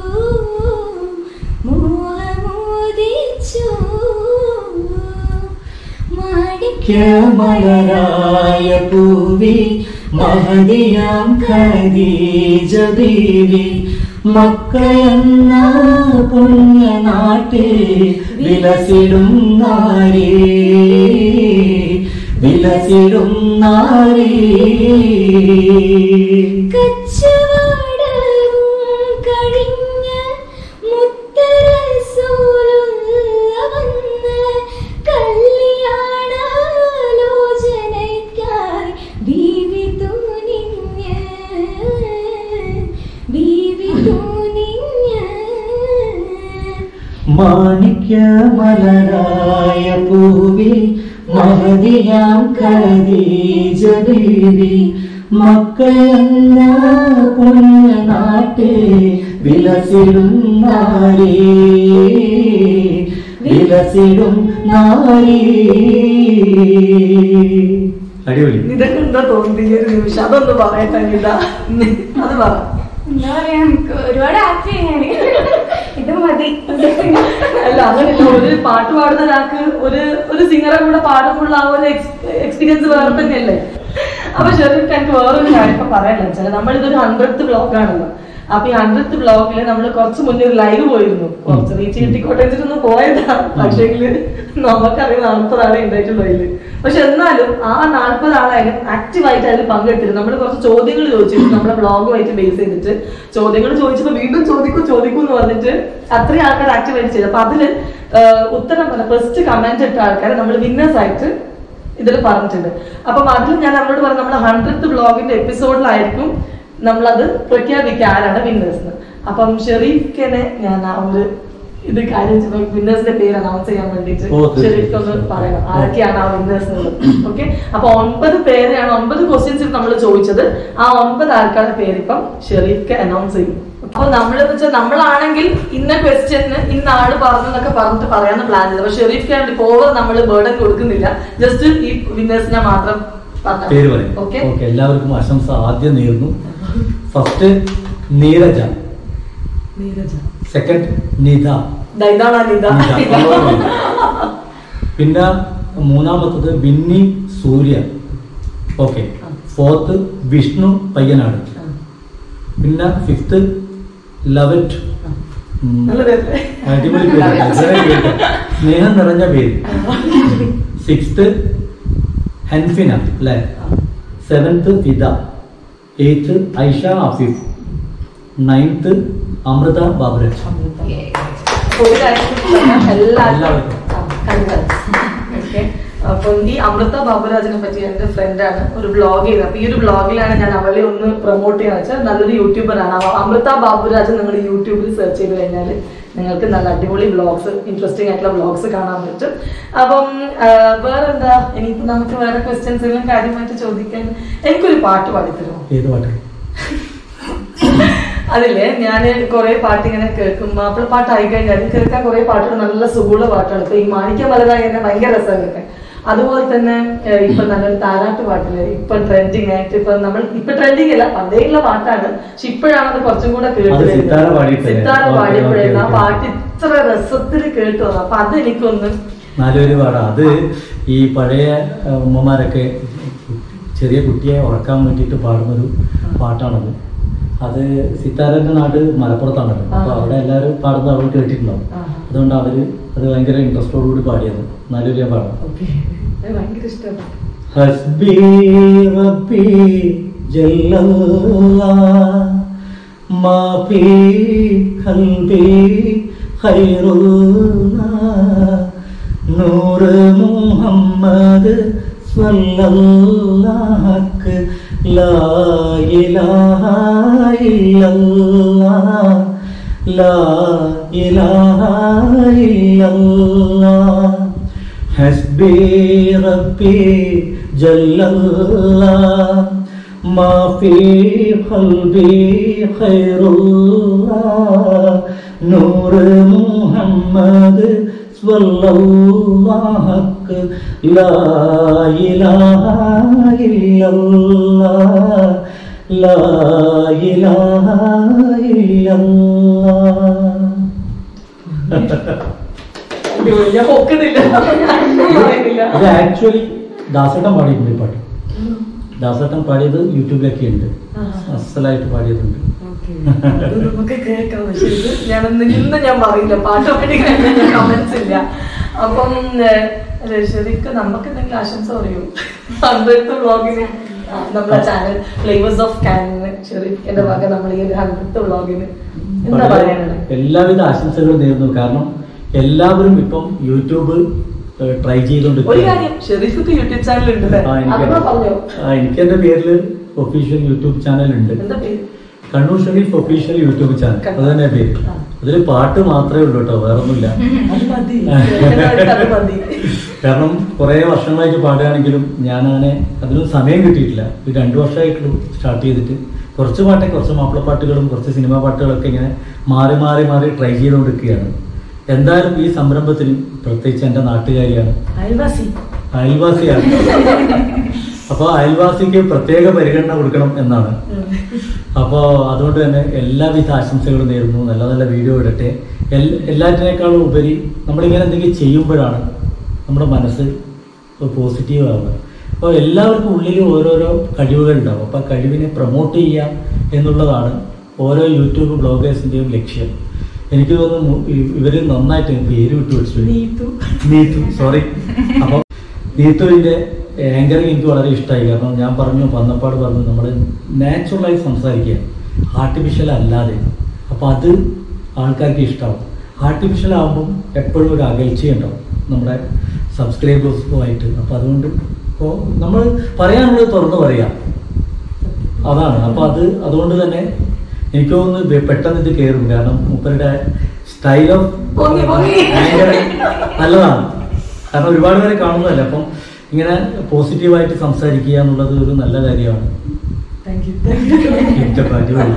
മോഹമോദിച്ചു മലരായ പൂവി മഹതിയാം ഖദീജ ബീവി മക്കയെന്ന പുണ്യനാട്ടിൽ വിലസിടും നാരി വിലസിടും നാരി കച്ചവടവും കഴിഞ്ഞ് മുത്തരസൂലുള്ള വന്ന് കല്യാണാലോചനയ്ക്കായി ബീവി തൂനിഞ്ഞ് ബീവി തൂനിഞ്ഞ് മാണിക്യ മലരായ പൂവി മഹതിയാം ഖദീജ ബീവി മക്കയെന്ന പുണ്യനാട്ടിൽ വിലസിടും നാരി വിലസിടും നാരി അടിപൊളി ഇതൊക്കെ എന്താ തോന്നി ഈ ഒരു നിമിഷം അതൊന്ന് പറയട്ടെ നിത അത് പറ എന്താ പറയാ എനിക്ക് ഒരുപാട് ഹാപ്പി ഞാന് ഇത് മതി അല്ല അങ്ങനെയല്ല ഒരു പാട്ട് പാടുന്ന ഒരാൾക്ക് ഒരു ഒരു സിംഗറെ കൂടെ പാടുമ്പോൾ ആ ഒരു എക്സ്പീരിയൻസ് വേറെ തന്നെയല്ലേ അപ്പൊ ഷെറിഫ് എനിക്ക് വേറൊരു കാര്യം ഇപ്പൊ പറയാൻ വെച്ചാൽ നമ്മളിതൊരു ഹൺഡ്രഡ് ബ്ലോഗാണല്ലോ അപ്പൊ ഈ ഹൺഡ്രഡ് ബ്ലോഗില് നമ്മൾ കുറച്ച് മുന്നേ ഒരു ലൈവ് പോയിരുന്നു കുറച്ച് റീച്ച് കിട്ടിക്കോട്ടെ വെച്ചിട്ടൊന്ന് പോയതാ പക്ഷേങ്കില് നമുക്കറിയാം നാൽപ്പത് ആളെ ഉണ്ടായിട്ടുള്ളൂ അതില് പക്ഷെ എന്നാലും ആ നാൽപ്പത് ആളായാലും ആക്റ്റീവായിട്ട് അതിൽ പങ്കെടുത്തിരുന്നു നമ്മൾ കുറച്ച് ചോദ്യങ്ങൾ ചോദിച്ചിരുന്നു നമ്മുടെ ബ്ലോഗുമായിട്ട് ബേസ് ചെയ്തിട്ട് ചോദ്യങ്ങൾ ചോദിച്ചപ്പോ വീണ്ടും ചോദിക്കൂ ചോദിക്കൂ എന്ന് പറഞ്ഞിട്ട് അത്രയും ആൾക്കാർ ആക്റ്റീവായിട്ട് ചെയ്തു അപ്പൊ അതില് ആഹ് ഉത്തരം പറഞ്ഞ ഫസ്റ്റ് കമന്റ് ഇട്ട ആൾക്കാരെ നമ്മൾ വിന്നേഴ്സ് ആയിട്ട് ഇതിൽ പറഞ്ഞിട്ടുണ്ട് അപ്പം അതിൽ ഞാൻ നമ്മളോട് പറഞ്ഞു നമ്മുടെ ഹൺഡ്രഡ് ബ്ലോഗിന്റെ എപ്പിസോഡിലായിരിക്കും നമ്മളത് പ്രഖ്യാപിക്കുക ആരാണ് വിന്നേഴ്സ് അപ്പം ഷെറീഫിനെ ഞാൻ ആ ഒരു ഇത് കാര്യം വിന്നേഴ്സിന്റെ പേര് അനൗൺസ് ചെയ്യാൻ വേണ്ടിയിട്ട് ഓ, തീർച്ചയായും. ഷെരീഫ് ഒന്ന് പറയണം ആരൊക്കെയാണ് ആ വിന്നേഴ്സ് എന്നുള്ളത് ഓക്കെ അപ്പൊ ഒൻപത് പേരെയാണ് ഒൻപത് ക്വസ്റ്റ്യൻസ് നമ്മൾ ചോദിച്ചത് ആ ഒൻപത് ആൾക്കാരുടെ പേര് ഇപ്പം ഷെരീഫ്ക്ക് അനൗൺസ് ചെയ്യും അപ്പൊ നമ്മൾ വെച്ചാൽ നമ്മളാണെങ്കിൽ ഇന്ന ക്വസ്റ്റ്യന് ഇന്ന ആള് പറഞ്ഞു എന്നൊക്കെ പറഞ്ഞിട്ട് പറയാന്ന് പ്ലാൻ ചെയ്തത് പക്ഷെ ഷെരീഫ്ക്ക് വേണ്ടി ഓവർ നമ്മൾ ബേർഡൻ കൊടുക്കുന്നില്ല ജസ്റ്റ് ഈ വിന്നേഴ്സിനെ മാത്രം പേര് പറയും ഓക്കെ ഓക്കെ എല്ലാവർക്കും ആശംസ ആദ്യം നേർന്നു ഫസ്റ്റ് നീരജ നീരജ സെക്കൻഡ് നിധ ദാ ഇതാണ് നിത നിധ. പിന്നെ മൂന്നാമത്തത് ബിന്നി സൂര്യ ഓക്കെ ഫോർത്ത് വിഷ്ണു പയ്യനാട് പിന്നെ ഫിഫ്ത്ത് ലവറ്റ് ഉം, നല്ല പേരല്ലേ അടിപൊളി പേര് വളരെ പേര്. സ്നേഹം നിറഞ്ഞ പേര് സിക്സ്ത് ഹൻഫിന അല്ലേ seventh Fida eighth Aisha Afif ninth Amrutha Baburaj ഒരു കാര്യം പറയാം, എല്ലാവർക്കും എല്ലാവർക്കും. ഓക്കെ അപ്പം ഈ അമൃത ബാബുരാജിനെ പറ്റി എന്റെ ഫ്രണ്ടാണ് ഒരു ബ്ലോഗ് ചെയ്തത് അപ്പൊ ഈ ഒരു ബ്ലോഗിലാണ് ഞാൻ അവളെ ഒന്ന് പ്രൊമോട്ട് ചെയ്യാന്ന് വെച്ചാൽ നല്ലൊരു യൂട്യൂബറാണ് അവ- അമൃത ബാബുരാജ് നിങ്ങൾ യൂട്യൂബിൽ സെർച്ച് ചെയ്ത് കഴിഞ്ഞാൽ നിങ്ങൾക്ക് നല്ല അടിപൊളി വ്ളോഗ്സ് ഇൻട്രസ്റ്റിംഗ് ആയിട്ടുള്ള വ്ളോഗ്സ് കാണാൻ പറ്റും അപ്പം ആ, വേറെന്താ ഇനിയിപ്പോ നമുക്ക് വേറെ ക്വസ്റ്റ്യൻസ് എല്ലാം കാര്യമായിട്ട് ചോദിക്കാൻ എനിക്കൊരു പാട്ട് പാടിത്തരുമോ ഏത് പാട്ട് അതില്ലേ ഞാൻ കുറെ പാട്ട് ഇങ്ങനെ കേൾക്കും മാപ്പിള പാട്ടായി കഴിഞ്ഞാൽ കേൾക്കാൻ കുറെ പാട്ടുകൾ നല്ല സുഖമുള്ള പാട്ടാണ് ഇപ്പൊ ഈ മാണിക്യ മലതായി തന്നെ ഭയങ്കര രസം കേൾക്കാൻ അതുപോലെ തന്നെ ഏഹ്, ഇപ്പൊ നല്ലൊരു താരാട്ട് പാട്ടില് ഇപ്പൊ ട്രെൻഡിങ് ആയിട്ട് ഇപ്പൊ നമ്മൾ ഇപ്പൊ ട്രെൻഡിങ് അല്ല പണ്ടേ ഉള്ള പാട്ടാണ് പക്ഷെ ഇപ്പോഴാണ് അത് കുറച്ചും കൂടെ കേട്ട് അത് വരുന്നത്. സിത്താര പാടിയിട്ടല്ലേ? സിത്താര ഓക്കേ, പാടിയപ്പോഴായിരുന്നു ആ ഓക്കേ, പാട്ട് ഇത്ര രസത്തിൽ കേട്ടു വന്നു അപ്പൊ അത് എനിക്കൊന്ന് നല്ലൊരു പാടാ അത് ഈ പഴയ ആ, ഉമ്മമാരൊക്കെ ചെറിയ കുട്ടിയെ ഉറക്കാൻ വേണ്ടിയിട്ട് പാടുന്നൊരു പാട്ടാണത് അത് സിത്താരന്റെ നാട് മലപ്പുറത്താണല്ലോ അപ്പൊ ആ. അവിടെ എല്ലാവരും പാടുന്നത് അവൾ കേട്ടിട്ടുണ്ടാവും ആ. അതുകൊണ്ട് അവര് അത് ഭയങ്കര ഇൻട്രസ്റ്റോടുകൂടി പാടിയത് നല്ലൊരു ഞാൻ പാടാം ഓക്കെ ഭയങ്കര ഇഷ്ടമാണ് ഹസ്ബി റബ്ബി ജല്ലല്ലാ മാ ഫീ ഖൽബി ഖൈറുല്ലാ നൂറ് മുഹമ്മദ് സ്വല്ലല്ലാഹ് ലാ ഇലാഹ ഇല്ലല്ലാഹ് ലാ ഇലാഹ ഇല്ലല്ലാഹ് حسبي ربي جل الله ما في قلبي خير الله نور محمد صلى الله لا إله إلا الله لا إله إلا الله ഞാൻ പൊക്കുന്നില്ല ഞാൻ പറയുന്നില്ല ഇത് ആക്ച്വലി ദാസേട്ടൻ പാടിയിട്ടുണ്ട് ഈ പാട്ട് ദാസേട്ടൻ പാടിയത് യൂട്യൂബിലൊക്കെ ഉണ്ട് അസലായിട്ട് പാടിയതുണ്ട് അത് നമുക്ക് കേൾക്കാം പക്ഷെ ഇത് ഞാനൊന്ന് ഇന്ന് ഞാൻ പറയില്ല പാട്ട് പാടി കഴിഞ്ഞാൽ ഞാൻ കമന്റ്സ് ഇല്ല അപ്പം ഏഹ്, ശരിക്കും നമുക്ക് എന്തെങ്കിലും ആശംസ പറയൂ ഹൺഡ്രഡ് വ്ളോഗിന് നമ്മളെ ചാനൽ ഫ്ലേവേഴ്സ് ഓഫ് കാനിന് ഷെറീഫിന്റെ വക നമ്മൾ ഈ ഒരു ഹൺഡ്രഡ് വ്ളോഗിന് എന്താ പറയാനുള്ളത് എല്ലാവിധ ആശംസകളും നേരുന്നു കാരണം എല്ലാവരും ഇപ്പം യൂട്യൂബ് ട്രൈ ഒരു ചെയ്തുകൊണ്ടിരിക്കുകയാണ് കാര്യം ഷെറീഫിക്ക് യൂട്യൂബ് ചാനൽ ഉണ്ട് ആ, എനിക്ക് അതൊക്കെ പറഞ്ഞോ ആ, എനിക്ക് എന്റെ പേരിൽ ഒഫീഷ്യൽ യൂട്യൂബ് ചാനൽ ഉണ്ട് എന്താ പേര് Kannur Sherif official YouTube channel അത് തന്നെ പേര് ആ. അതിൽ പാട്ട് മാത്രമേ ഉള്ളൂ കേട്ടോ വേറൊന്നുമില്ല അത് മതി എല്ലാവർക്കും അത് മതി കാരണം കുറേ വർഷങ്ങളായിട്ട് പാടുകയാണെങ്കിലും ഞാൻ അങ്ങനെ അതിനും സമയം കിട്ടിയിട്ടില്ല ഒരു രണ്ടു വർഷമായിട്ടുള്ളൂ സ്റ്റാർട്ട് ചെയ്തിട്ട് കുറച്ച് പാട്ടേ കുറച്ച് മാപ്പിളപ്പാട്ടുകളും കുറച്ച് സിനിമാ പാട്ടുകളൊക്കെ ഇങ്ങനെ മാറി മാറി മാറി ട്രൈ ചെയ്തുകൊണ്ടിരിക്കുകയാണ് എന്തായാലും ഈ സംരംഭത്തിന് പ്രത്യേകിച്ച് എൻ്റെ നാട്ടുകാരിയാണ് അയൽവാസി അയൽവാസിയാണ് അപ്പോൾ അയൽവാസിക്ക് പ്രത്യേക പരിഗണന കൊടുക്കണം എന്നാണ് അപ്പോൾ അതുകൊണ്ട് തന്നെ എല്ലാവിധ ആശംസകളും നേരുന്നു നല്ല നല്ല വീഡിയോ ഇടട്ടെ എൽ എല്ലാറ്റിനേക്കാളും ഉപരി നമ്മളിങ്ങനെ എന്തെങ്കിലും ചെയ്യുമ്പോഴാണ് നമ്മുടെ മനസ്സ് പോസിറ്റീവ് ആവുക അപ്പോൾ എല്ലാവർക്കും ഉള്ളിൽ ഓരോരോ കഴിവുകൾ ഉണ്ടാവും അപ്പോൾ ആ കഴിവിനെ പ്രൊമോട്ട് ചെയ്യുക എന്നുള്ളതാണ് ഓരോ യൂട്യൂബ് ബ്ലോഗേഴ്സിൻ്റെയും ലക്ഷ്യം എനിക്ക് തോന്നുന്നു ഇവർ നന്നായിട്ട് പേര് വിട്ടു പിടിച്ചു നീതു നീതു സോറി അപ്പം നീതുവിൻ്റെ ആങ്കറിങ് എനിക്ക് വളരെ ഇഷ്ടമായി കാരണം ഞാൻ പറഞ്ഞു വന്നപ്പാട് പറഞ്ഞു നമ്മൾ നാച്ചുറലായി സംസാരിക്കുക ആർട്ടിഫിഷ്യൽ അല്ലാതെ അപ്പോൾ അത് ആൾക്കാർക്ക് ഇഷ്ടമാവും ആർട്ടിഫിഷ്യൽ ആകുമ്പം എപ്പോഴും ഒരു അകൽച്ചയുണ്ടാവും നമ്മുടെ സബ്സ്ക്രൈബേഴ്സുമായിട്ട് അപ്പോൾ അതുകൊണ്ട് ഇപ്പോൾ നമ്മൾ പറയാനുള്ളത് തുറന്ന് പറയാം അതാണ് അപ്പോൾ അത് അതുകൊണ്ട് തന്നെ എനിക്ക് തോന്നുന്നു വെ- പെട്ടെന്ന് ഇത് കയറും കാരണം മൂപ്പരുടെ സ്റ്റൈൽ ഓഫ് പൊങ്ങി, പൊങ്ങി. ഭയങ്കര നല്ലതാണ് കാരണം ഒരുപാട് പേരെ കാണുന്നതല്ല അപ്പം ഇങ്ങനെ പോസിറ്റീവായിട്ട് സംസാരിക്കുക എന്നുള്ളത് ഒരു നല്ല കാര്യമാണ് താങ്ക് യു താങ്ക് യു ഇഷ്ടപ്പെട്ടു. അടിപൊളി.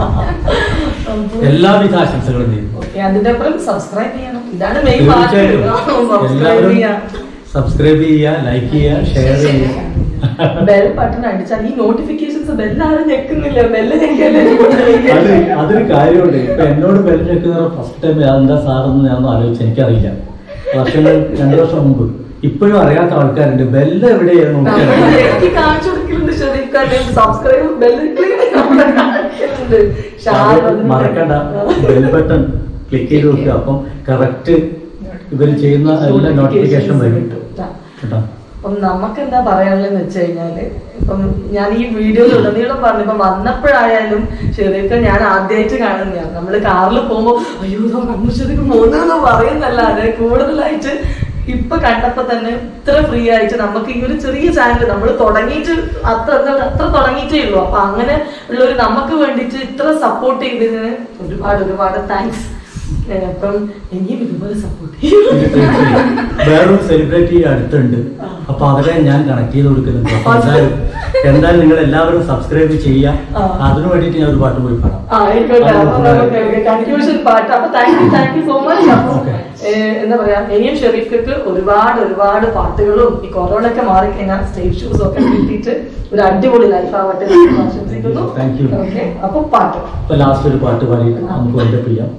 എല്ലാവിധ ആശംസകളും നേരുന്നു ഓക്കെ അതിന്റെ അപ്പുറം സബ്സ്ക്രൈബ് ചെയ്യണം ഇതാണ് മെയിൻ തീർച്ചയായിട്ടും സബ്സ്ക്രൈബ് എല്ലാവരും ചെയ്യാം സബ്സ്ക്രൈബ് ചെയ്യുക ലൈക്ക് ചെയ്യുക ഷെയർ ചെയ്യുക ബെൽ ബട്ടൺ അടിച്ചാൽ ഈ നോട്ടിഫിക്കേഷൻസ് ബെല്ലാരും ഞെക്കുന്നില്ല ബെല്ല് ഞെക്കല്ലേ അത് അതൊരു കാര്യമുണ്ട് ഇപ്പൊ എന്നോട് ബെല്ലിനെക്കുന്ന ഫസ്റ്റ് ടൈം എന്താ സാറെന്ന് ഞാൻ ആലോചിച്ചു എനിക്കറിയില്ല വർഷങ്ങൾ രണ്ടു വർഷം മുമ്പ് ഇപ്പോഴും അറിയാത്ത ആൾക്കാരുണ്ട് ബെല്ല് എവിടെയാണ് നോക്കിയാൽ എനിക്ക് കാണിച്ചു കൊടുക്കലുണ്ട് ഷെരീഫ് സബ്സ്ക്രൈബ് ബെല്ല് കാണിക്കലുണ്ട് പക്ഷെ ആരും അതിന് മറക്കണ്ട ബെൽ ബട്ടൺ ക്ലിക്ക് ചെയ്ത് നോക്കുക അപ്പം കറക്റ്റ് ഇവർ ചെയ്യുന്ന എല്ലാ നോട്ടിഫിക്കേഷൻ വരും കേട്ടോ അപ്പം നമുക്ക് എന്താ പറയാനുള്ളതെന്ന് വെച്ച് കഴിഞ്ഞാല് ഇപ്പം ഞാൻ ഈ വീഡിയോയിൽ ഉടനീളം പറഞ്ഞു ഇപ്പം വന്നപ്പോഴായാലും ഷെരീഫ് ഞാൻ ആദ്യമായിട്ട് കാണുന്നതാണ് നമ്മള് കാറിൽ പോകുമ്പോ അയ്യോ ഇതാ കണ്ണു ഷെരീഫ് പോകുന്നതെന്ന് പറയുന്നല്ലാതെ കൂടുതലായിട്ട് ഇപ്പൊ കണ്ടപ്പോ തന്നെ ഇത്ര ഫ്രീ ആയിട്ട് നമുക്ക് ഈ ഒരു ചെറിയ ചാനൽ നമ്മൾ തുടങ്ങിയിട്ട് അത്ര അത്ര തുടങ്ങിയിട്ടേ ഉള്ളൂ അപ്പൊ അങ്ങനെ ഉള്ള ഒരു നമുക്ക് വേണ്ടിയിട്ട് ഇത്ര സപ്പോർട്ട് ചെയ്തതിന് ഒരുപാട് ഒരുപാട് താങ്ക്സ് അപ്പം ഇനിയും ഇതുപോലെ സപ്പോർട്ട് ചെയ്യും വേറൊരു സെലിബ്രിറ്റി അടുത്തുണ്ട് അപ്പൊ അവരെ ഞാൻ കണക്ട് ചെയ്ത് കൊടുക്കുന്നുണ്ട് അപ്പൊ എന്തായാലും എന്തായാലും നിങ്ങൾ എല്ലാവരും സബ്സ്ക്രൈബ് ചെയ്യുക ആ. അതിനു വേണ്ടിയിട്ട് ഞാൻ ഒരു പാട്ട് പോയി പാടാം ആ, ആയിക്കോട്ടെ അപ്പൊ നമുക്ക് കൺക്ലൂഷൻ പാട്ട് അപ്പൊ thank you thank you so much അപ്പൊ Okay. ഏഹ്, എന്താ പറയാ ഇനിയും ഷെറീഫ്ക്ക് ഒരുപാട് ഒരുപാട് പാട്ടുകളും ഈ കൊറോണ ഒക്കെ മാറിക്കഴിഞ്ഞാൽ സ്റ്റേജ് ഷൂസ് ഒക്കെ കിട്ടിയിട്ട് ഒരു അടിപൊളി ലൈഫ് ആവട്ടെ എന്ന് ആശംസിക്കുന്നു Thank you. ഓക്കെ അപ്പൊ പാട്ട് അപ്പൊ ലാസ്റ്റ് ഒരു പാട്ട് പാടിയിട്ട് നമുക്ക് വൈൻഡപ്പ് ചെയ്യാം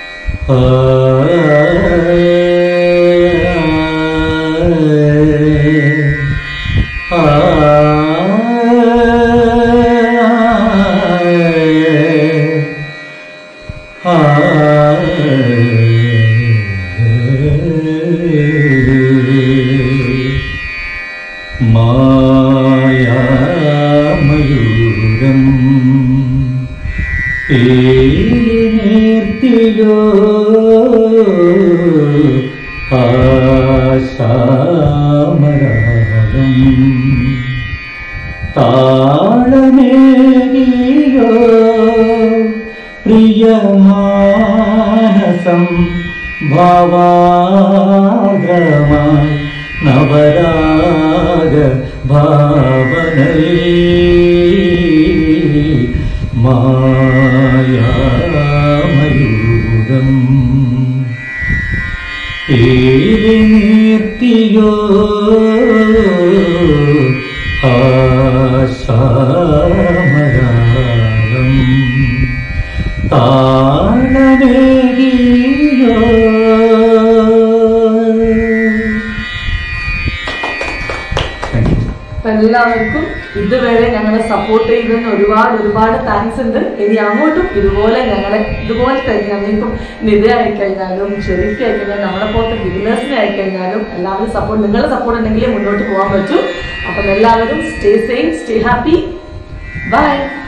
മായാമയൂരം ഏർത്തിയോ ആശാമരാഗം താളമേകിയോ പ്രിയമാനസം ഭാവാഗ്രമായി നവരാഗ ഭാവനയിൽ മായാമയൂരം ഏലിനീർത്തിയോ ആശാമരാഗം താളമേകിയോ Thank you. അപ്പൊ എല്ലാവർക്കും ഇതുവരെ ഞങ്ങളെ സപ്പോർട്ട് ചെയ്തതിന് ഒരുപാട് ഒരുപാട് താങ്ക്സ് ഉണ്ട് ഇനി അങ്ങോട്ടും ഇതുപോലെ ഞങ്ങളെ ഇതുപോലെ തന്നെ ഞങ്ങളിപ്പം നിധ ആയിക്കഴിഞ്ഞാലും ഷെരീഫ് ആയിക്കഴിഞ്ഞാലും നമ്മളെ പോലത്തെ ബിസിനസ്സിനെ ആയിക്കഴിഞ്ഞാലും എല്ലാവരും സപ്പോർട്ട് നിങ്ങളുടെ സപ്പോർട്ട് ഉണ്ടെങ്കിലേ മുന്നോട്ട് പോകാൻ പറ്റൂ അപ്പം എല്ലാവരും stay safe stay happy by